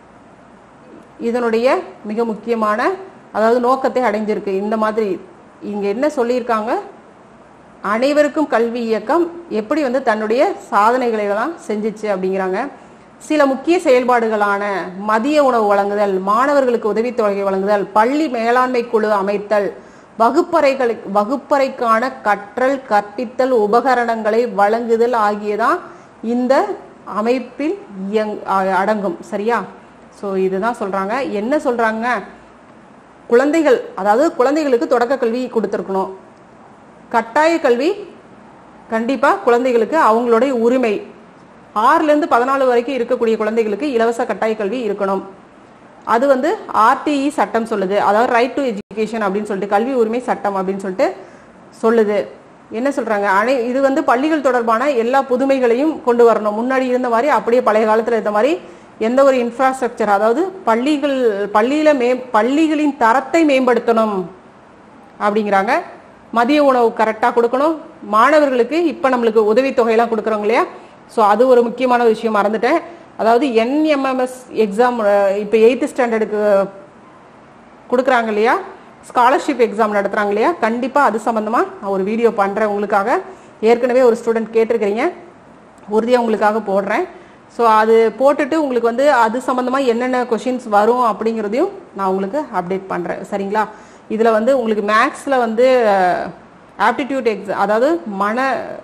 இதனுடைய மிக முக்கியமான அதாவது நோக்கத்தை அடைஞ்சிருக்கு இந்த மாதிரி இங்க என்ன சொல்லியிருக்காங்க அனைவருக்கும் கல்வி இயக்கம் எப்படி வந்து தன்னுடைய சாதனைகளை எல்லாம் செஞ்சுச்சு அப்படிங்கிறாங்க சில முக்கிய செயல்பாடுகளான மதிய உணவு வழங்குதல் மாணவர்களுக்கு உதவித்தொகை வழங்குதல் பள்ளி மேலாண்மை குழு அமைத்தல் வகுப்பறைகளுக்கு வகுப்பறைக்கான கற்றல் கற்பித்தல் உபகரணங்களை வழங்குதல் ஆகியதான் இந்த அமைப்பில் இயங் அ- அடங்கும் சரியா ஸோ இதுதான் சொல்றாங்க என்ன சொல்றாங்க குழந்தைகள் அதாவது குழந்தைகளுக்கு தொடக்க கல்வி கொடுத்துருக்கணும் கட்டாய கல்வி கண்டிப்பா குழந்தைகளுக்கு அவங்களுடைய உரிமை ஆறுல இருந்து பதினாலு வரைக்கும் இருக்கக்கூடிய குழந்தைகளுக்கு இலவச கட்டாய கல்வி இருக்கணும் அது வந்து ஆர்டிஇ சட்டம் சொல்லுது அதாவது ரைட் டு எஜுகேஷன் அப்படின்னு சொல்லிட்டு கல்வி உரிமை சட்டம் அப்படின்னு சொல்லிட்டு சொல்லுது என்ன சொல்றாங்க அனை இது வந்து பள்ளிகள் தொடர்பான எல்லா புதுமைகளையும் கொண்டு வரணும் முன்னாடி இருந்த மாதிரி அப்படியே பழைய காலத்துல இருந்த மாதிரி எந்த ஒரு இன்ஃப்ராஸ்ட்ரக்சர் அதாவது பள்ளிகள் பள்ளியில மே பள்ளிகளின் தரத்தை மேம்படுத்தணும் அப்படிங்கிறாங்க மதிய உணவு கரெக்டாக கொடுக்கணும் மாணவர்களுக்கு இப்போ நம்மளுக்கு உதவித்தொகையெல்லாம் கொடுக்குறோங்க இல்லையா ஸோ அது ஒரு முக்கியமான விஷயம் மறந்துட்டேன் அதாவது என்எம்எம்எஸ் எக்ஸாம் இப்போ எயித்து ஸ்டாண்டர்டுக்கு கொடுக்குறாங்க இல்லையா ஸ்காலர்ஷிப் எக்ஸாம் நடத்துகிறாங்க இல்லையா கண்டிப்பாக அது சம்மந்தமாக நான் ஒரு வீடியோ பண்ணுறேன் உங்களுக்காக ஏற்கனவே ஒரு ஸ்டூடெண்ட் கேட்டிருக்கிறீங்க உறுதியாக உங்களுக்காக போடுறேன் ஸோ அது போட்டுட்டு உங்களுக்கு வந்து அது சம்மந்தமாக என்னென்ன கொஷின்ஸ் வரும் அப்படிங்கிறதையும் நான் உங்களுக்கு அப்டேட் பண்ணுறேன் சரிங்களா இதில் வந்து உங்களுக்கு மேக்ஸில் வந்து ஆப்டிடியூட் எக்ஸாம் அதாவது மன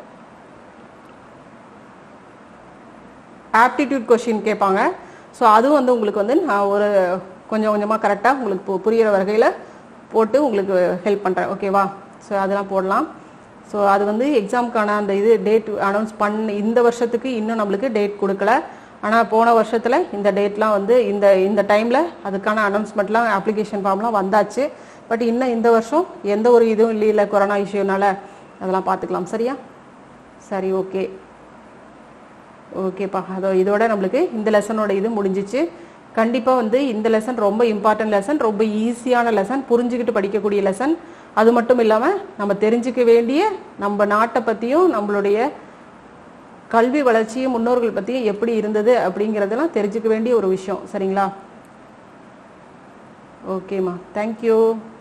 ஆப்டிடியூட் கொஷின் கேட்பாங்க ஸோ அதுவும் வந்து உங்களுக்கு வந்து நான் ஒரு கொஞ்சம் கொஞ்சமாக கரெக்டாக உங்களுக்கு பு- புரியிற வகையில் போட்டு உங்களுக்கு ஹெல்ப் பண்ணுறேன் ஓகேவா ஸோ அதெல்லாம் போடலாம் ஸோ அது வந்து எக்ஸாமுக்கான அந்த இது டேட் அனௌன்ஸ் பண்ண இந்த வருஷத்துக்கு இன்னும் நம்மளுக்கு டேட் கொடுக்கல ஆனால் போன வருஷத்தில் இந்த டேட்லாம் வந்து இந்த இந்த டைமில் அதுக்கான அனௌன்ஸ்மெண்ட்லாம் அப்ளிகேஷன் ஃபார்ம்லாம் வந்தாச்சு பட் இன்னும் இந்த வருஷம் எந்த ஒரு இதுவும் இல்லை இல்லை கொரோனா இஷ்யூனால அதெல்லாம் பார்த்துக்கலாம் சரியா சரி ஓகே ஓகேப்பா அதோ இதோட நம்மளுக்கு இந்த லெசனோட இது முடிஞ்சிச்சு கண்டிப்பாக வந்து இந்த லெசன் ரொம்ப இம்பார்ட்டன்ட் லெசன் ரொம்ப ஈஸியான லெசன் புரிஞ்சுக்கிட்டு படிக்கக்கூடிய லெசன் அது மட்டும் இல்லாமல் நம்ம தெரிஞ்சுக்க வேண்டிய நம்ம நாட்டை பற்றியும் நம்மளுடைய கல்வி வளர்ச்சியும் முன்னோர்கள் பற்றியும் எப்படி இருந்தது அப்படிங்கிறதெல்லாம் தெரிஞ்சுக்க வேண்டிய ஒரு விஷயம் சரிங்களா ஓகேம்மா தேங்க்யூ